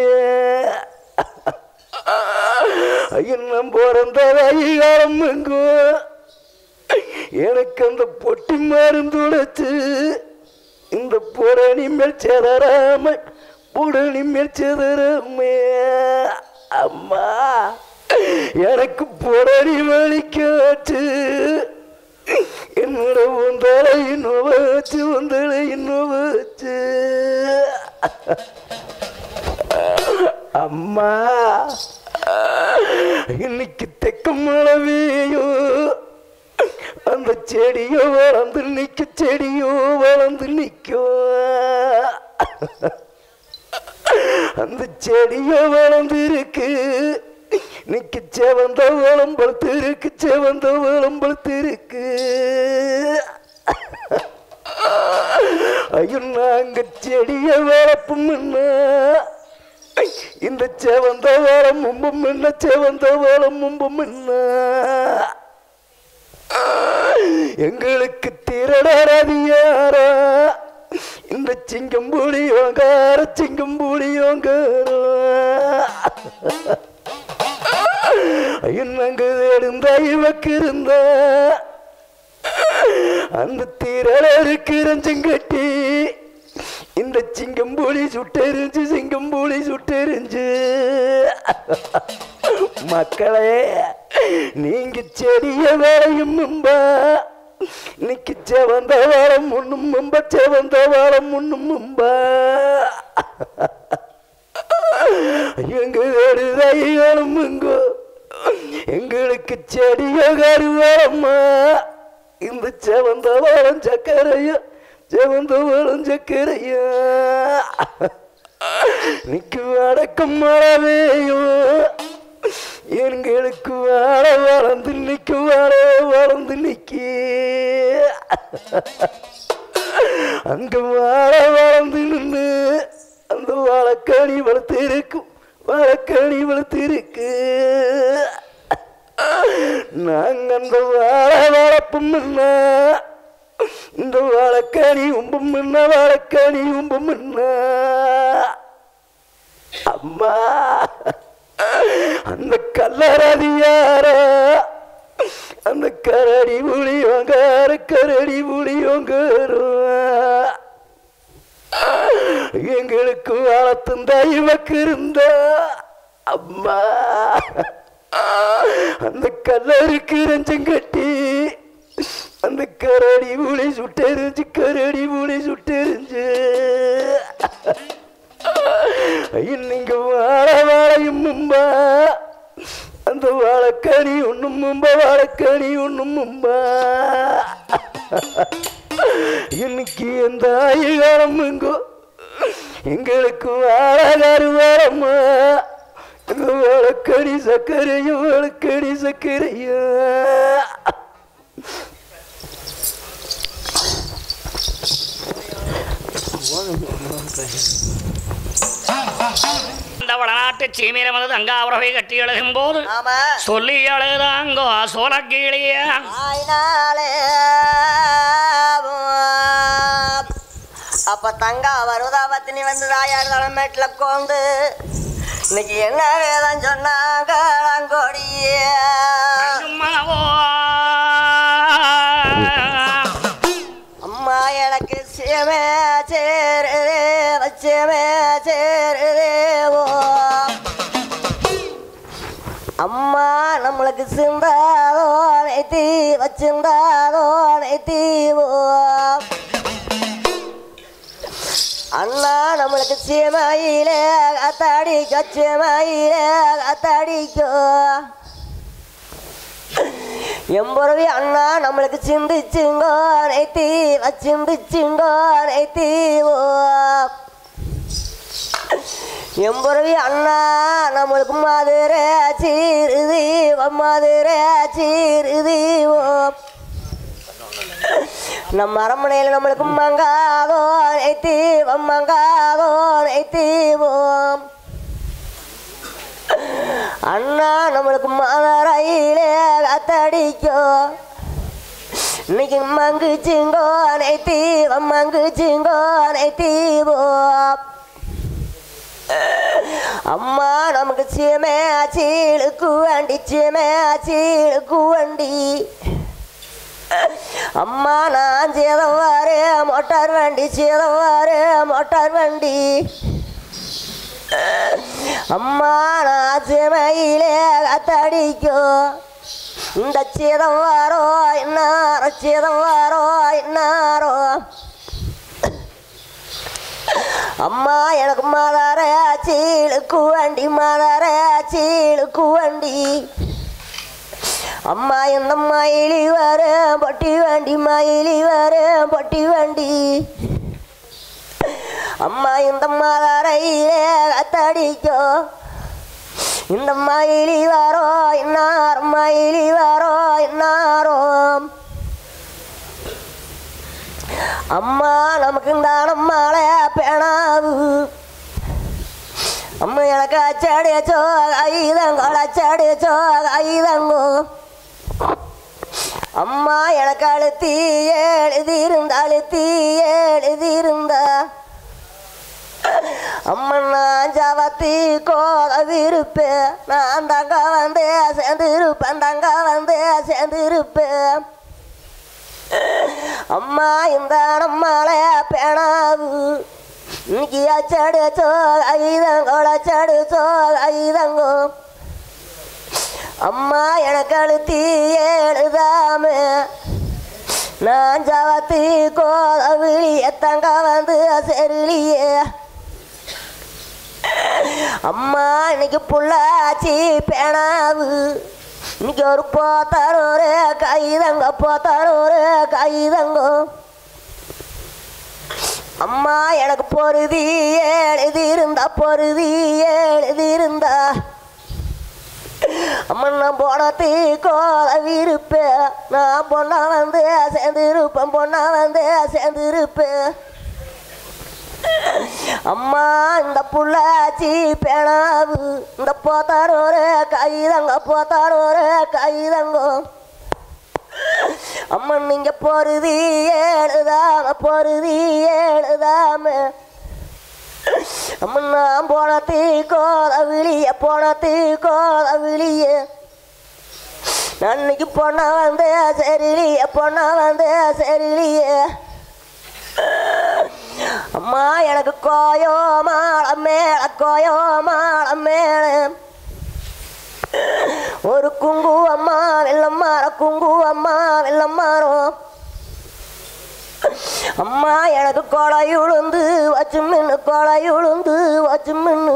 இன்னும் பிறந்த ஐகாரம் எங்கோ எனக்கு அந்த பொட்டி மருந்து உடைச்சு இந்த புடனி மேல் செதறாம புடனி மேல் செதறாமே அம்மா எனக்கு புடனி வலிக்காச்சு என்னோட ஒந்தலை இன்னும் வச்சு ஒந்தலை இன்னும் வச்சு அம்மா இன்னைக்கு தெக்க மழை பெய்யும் அந்த செடியோ வளர்ந்து நிக்க செடியோ வளர்ந்து நிக்கும் அந்த செடியோ வளர்ந்து இருக்கு நிக்க செவந்த விளம்பழுத்து இருக்கு செவந்த விளம்பழுத்து இருக்கு ஐயோ நாங்க செடிய வளர்ப்போம்னா இந்த செவந்த வேலம் மும்பும் என்ன செவந்த வேலம் மும்பும் என்ன எங்களுக்கு திரடறது யாரா இந்த சிங்கம்புலி ஓங்கார சிங்கம்புலி ஓங்காரோ என்னங்க தேடுந்த இவக்கு இருந்த அந்த திரளருக்கு ரஞ்சங்கட்டி இந்த சிங்கம்புலி சுட்டெரிஞ்சு சிங்கம்புலி சுட்டெரிஞ்சு மக்களே நீங்க செடிய வேலையும் மும்பா இன்னைக்கு செவந்த வாரம் முன்னும் மும்ப செவந்த வாரம் முன்னும் மும்பா எங்க வேடுதைகளும் எங்கோ எங்களுக்கு செடிய கருவாரம்மா இந்த செவந்த வாரம் சக்கரையா செவந்த வாரம் சக்கரையா நிக்கு அடக்கம் மழவேயும் எங்களுக்கு வாழ வளர்ந்து நிக்கு வாழ வளர்ந்து நிக்கி அங்க வாழ வளர்ந்து நின்று அந்த வாழைக்கணி வளர்த்து இருக்கும் வாழைக்கணி வளர்த்து இருக்கு நாங்க அந்த வாழை வளர்ப்போம் இந்த வாழைக்கணி உம்பும் என்ன வாழைக்கணி உம்பும் என்ன அம்மா அந்த கல்லறதியார கரடி புளியோங்கார கரடி புளியோங்காரும் எங்களுக்கு வளர்த்தும் தெய்வக்கு இருந்தா அம்மா அந்த கல்லருக்கு ரஞ்சம் கட்டி அந்த கரடி புளி சுட்டெரிஞ்சு கரடி புளி சுட்டெரிஞ்சு இன்னைக்கு வாழ வாழையும் மும்பா அந்த வாழைக்கனி ஒண்ணும் மும்பா வாழைக்கனி ஒண்ணும் மும்பா இன்னைக்கு எந்த ஆயுகாலம் எங்கோ எங்களுக்கு வாழகாரு வாழம்மா இந்த வாழைக்கடி சர்க்கரையும் வாழைக்கடி சர்க்கரையும் இந்த வடநாட்டு சீமையில வந்து தங்காபுரவை கட்டி எழுதும் போது ஆமா சொல்லி எழுதாங்கோ சோழக்கீழிய ஆயினாலே அப்ப தங்கா வருதா பத்தினி வந்து தாயார் தலைமேட்டில் கோந்து இன்னைக்கு என்ன வேதம் சொன்னாங்க அங்கோடியே சும்மாவோ அம்மா எனக்கு சேமே சேருதே வச்சமே சேருதே ஓ அம்மா நம்மளுக்கு சிந்தாதோ நைத்தி வச்சிருந்தாதோ நைத்தி ஓ அண்ணா நம்மளுக்கு சீமையிலே கத்தாடி கச்சமையிலே கத்தாடிக்கோ எம்பொருவி அண்ணா நம்மளுக்கு சிந்திச்சுங்கோ நைத்தி வச்சிந்திச்சுங்கோ நைத்தி ஓ எம்பொருவி அண்ணா நம்மளுக்கு மதுரை சீருதி மதுரை சீருதி ஓ நம்ம அரண்மனையில் நம்மளுக்கு மங்காதோ நைத்தி மங்காதோ நைத்தி ஓம் அண்ணா நம்மளுக்கு மதுரையிலே காத்தடிக்கும் இன்னைக்கு மங்குச்சிங்கோ நைத்தி மங்குச்சிங்கோ நைத்தி ஓம் அம்மா நமக்கு சீமே சீழுக்கு வண்டி சீமே சீழுக்கு வண்டி அம்மா நான் சேதம் வாரு மோட்டார் வண்டி சேதம் வாரு மோட்டார் வண்டி அம்மா நான் சீமையிலே காத்தடிக்கும் இந்த சேதம் வாரோ இன்னாரோ சேதம் வாரோ இன்னாரோ அம்மா எனக்கு மாதார சீழுக்கு வண்டி மாதார சீழுக்கு வண்டி அம்மா இந்த மயிலி வர பொட்டி வண்டி மயிலி வர பொட்டி வண்டி அம்மா இந்த மாதாரையிலே கத்தடிக்கோ இந்த மயிலி வரோ இன்னார் மயிலி வரோ இன்னாரோம் அம்மா நமக்கு இந்த அம்மாளை பேணாவு அம்மா எனக்கு அச்சடிச்சோ ஐதங்கோ அச்சடிச்சோ ஐதங்கோ அம்மா எனக்கு அழுத்தி எழுதியிருந்த அழுத்தி எழுதியிருந்த அம்மா நான் ஜவத்தி கோதவிருப்பேன் நான் தங்க வந்து சேர்ந்திருப்பேன் தங்க வந்து சேர்ந்திருப்பேன் அம்மா இந்த நம்மளே பேணாவு இன்னைக்கு அச்சடிச்சோ ஐதங்கோ அச்சடிச்சோ ஐதங்கோ அம்மா எனக்கு அழுத்தி எழுதாம நான் ஜவத்தி கோதவிழிய தங்க வந்து செருளியே அம்மா இன்னைக்கு புள்ளாச்சி பேணாவு இன்னைக்கு ஒரு போத்தாரோரு கைதங்க போத்தாரோரு கைதங்கோ அம்மா எனக்கு பொருதி எழுதியிருந்தா பொருதி எழுதியிருந்தா அம்மா நான் போனத்தி கோலவிருப்பேன் நான் பொண்ணா வந்து சேர்ந்திருப்பேன் பொண்ணா வந்து சேர்ந்திருப்பேன் அம்மா இந்த புள்ளாச்சி பேணாவு இந்த போத்தாரோரு கைதங்க போத்தாரோரு கைதங்கோ அம்மா நீங்க பொருதி எழுதாம பொருதி எழுதாம அம்மா நான் போனத்தி கோல விழிய போனத்தி கோல விழிய நான் இன்னைக்கு பொண்ணா வந்து சரியில்லையே பொண்ணா வந்து சரியில்லையே அம்மா எனக்கு கோயோ மாளம் மேல கோயோ மாளம் மேல ஒரு குங்கு அம்மா வெள்ளம்மார குங்கு அம்மா வெள்ளம்மாரம் அம்மா எனக்கு கொலை உளுந்து வச்சு மின்னு கொலை உளுந்து வச்சு மின்னு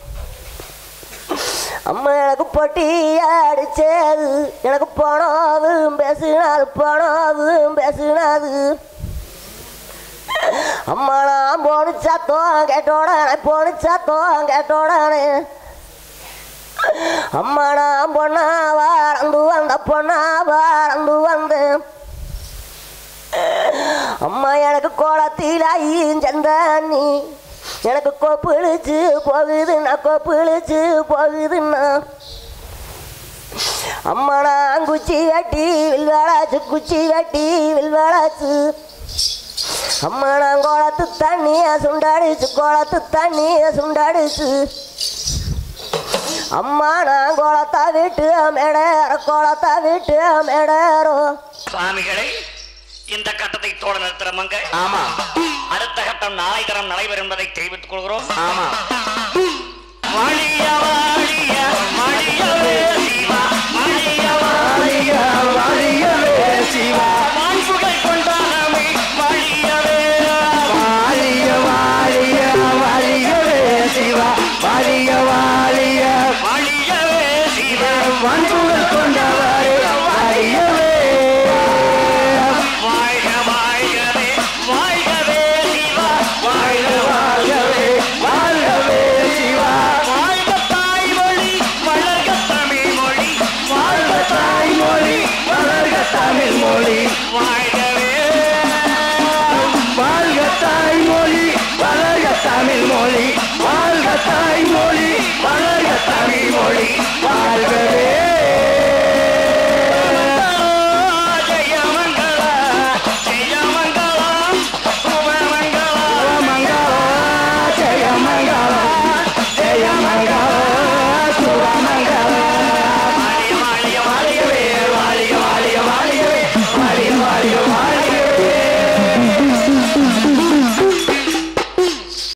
அம்மா எனக்கு பொட்டி அடிச்சது எனக்கு போனாவும் பேசினாது போனாவும் பேசினாது அம்மா நான் போனு சத்தம் கேட்டோடனே போனு சத்தம் கேட்டோடனே அம்மா நான் பொண்ணா வாரந்து வந்த பொண்ணா வாரந்து வந்தேன் அம்மா எனக்கு கோலத்தில் ஐயஞ்சந்தானி எனக்கு கொப்பிழிச்சு போகுதுன்னா கொப்பிழிச்சு போகுதுன்னா அம்மா நான் குச்சி கட்டி வில்வாளாச்சு குச்சி கட்டி வில்வாளாச்சு அம்மா நான் குளத்து தண்ணிய சுண்டாடிச்சு குளத்து தண்ணிய சுண்டாடிச்சு அம்மா நான் குளத்தா விட்டு மேடேற குளத்தா விட்டு மேடேறோம் சுவாமிகளை இந்த கட்டத்தை தோட நிறுத்துறமங்க ஆமா அடுத்த கட்டம் நாளை தரம் நடைபெறும் என்பதை தெரிவித்துக் கொள்கிறோம் ஆமா வாழிய வாழிய வாழியவே சிவா வாழிய வாழிய வாழியவே சிவா வான்புகை கொண்டாடமே வாழியவே வாழிய வாழிய வாழியவே சிவா வாழிய வாழிய வாழியவே சிவா வன்புகள் கொண்டவரே வாழியவே வாழ்க வாழ்கவே வாழ்கவே சிவா வாழ்க வாழ்கவே வாழ்கவே சிவா வாழ்க தாய்மொழி வளர்க தமிழ் மொழி வாழ்க தாய்மொழி வளர்க தமிழ் மொழி வாழ்கவே வாழ்க தாய்மொழி வளர்க தமிழ் மொழி வாழ்க தாய்மொழி வளர்க தமிழ் மொழி வாழ்கவே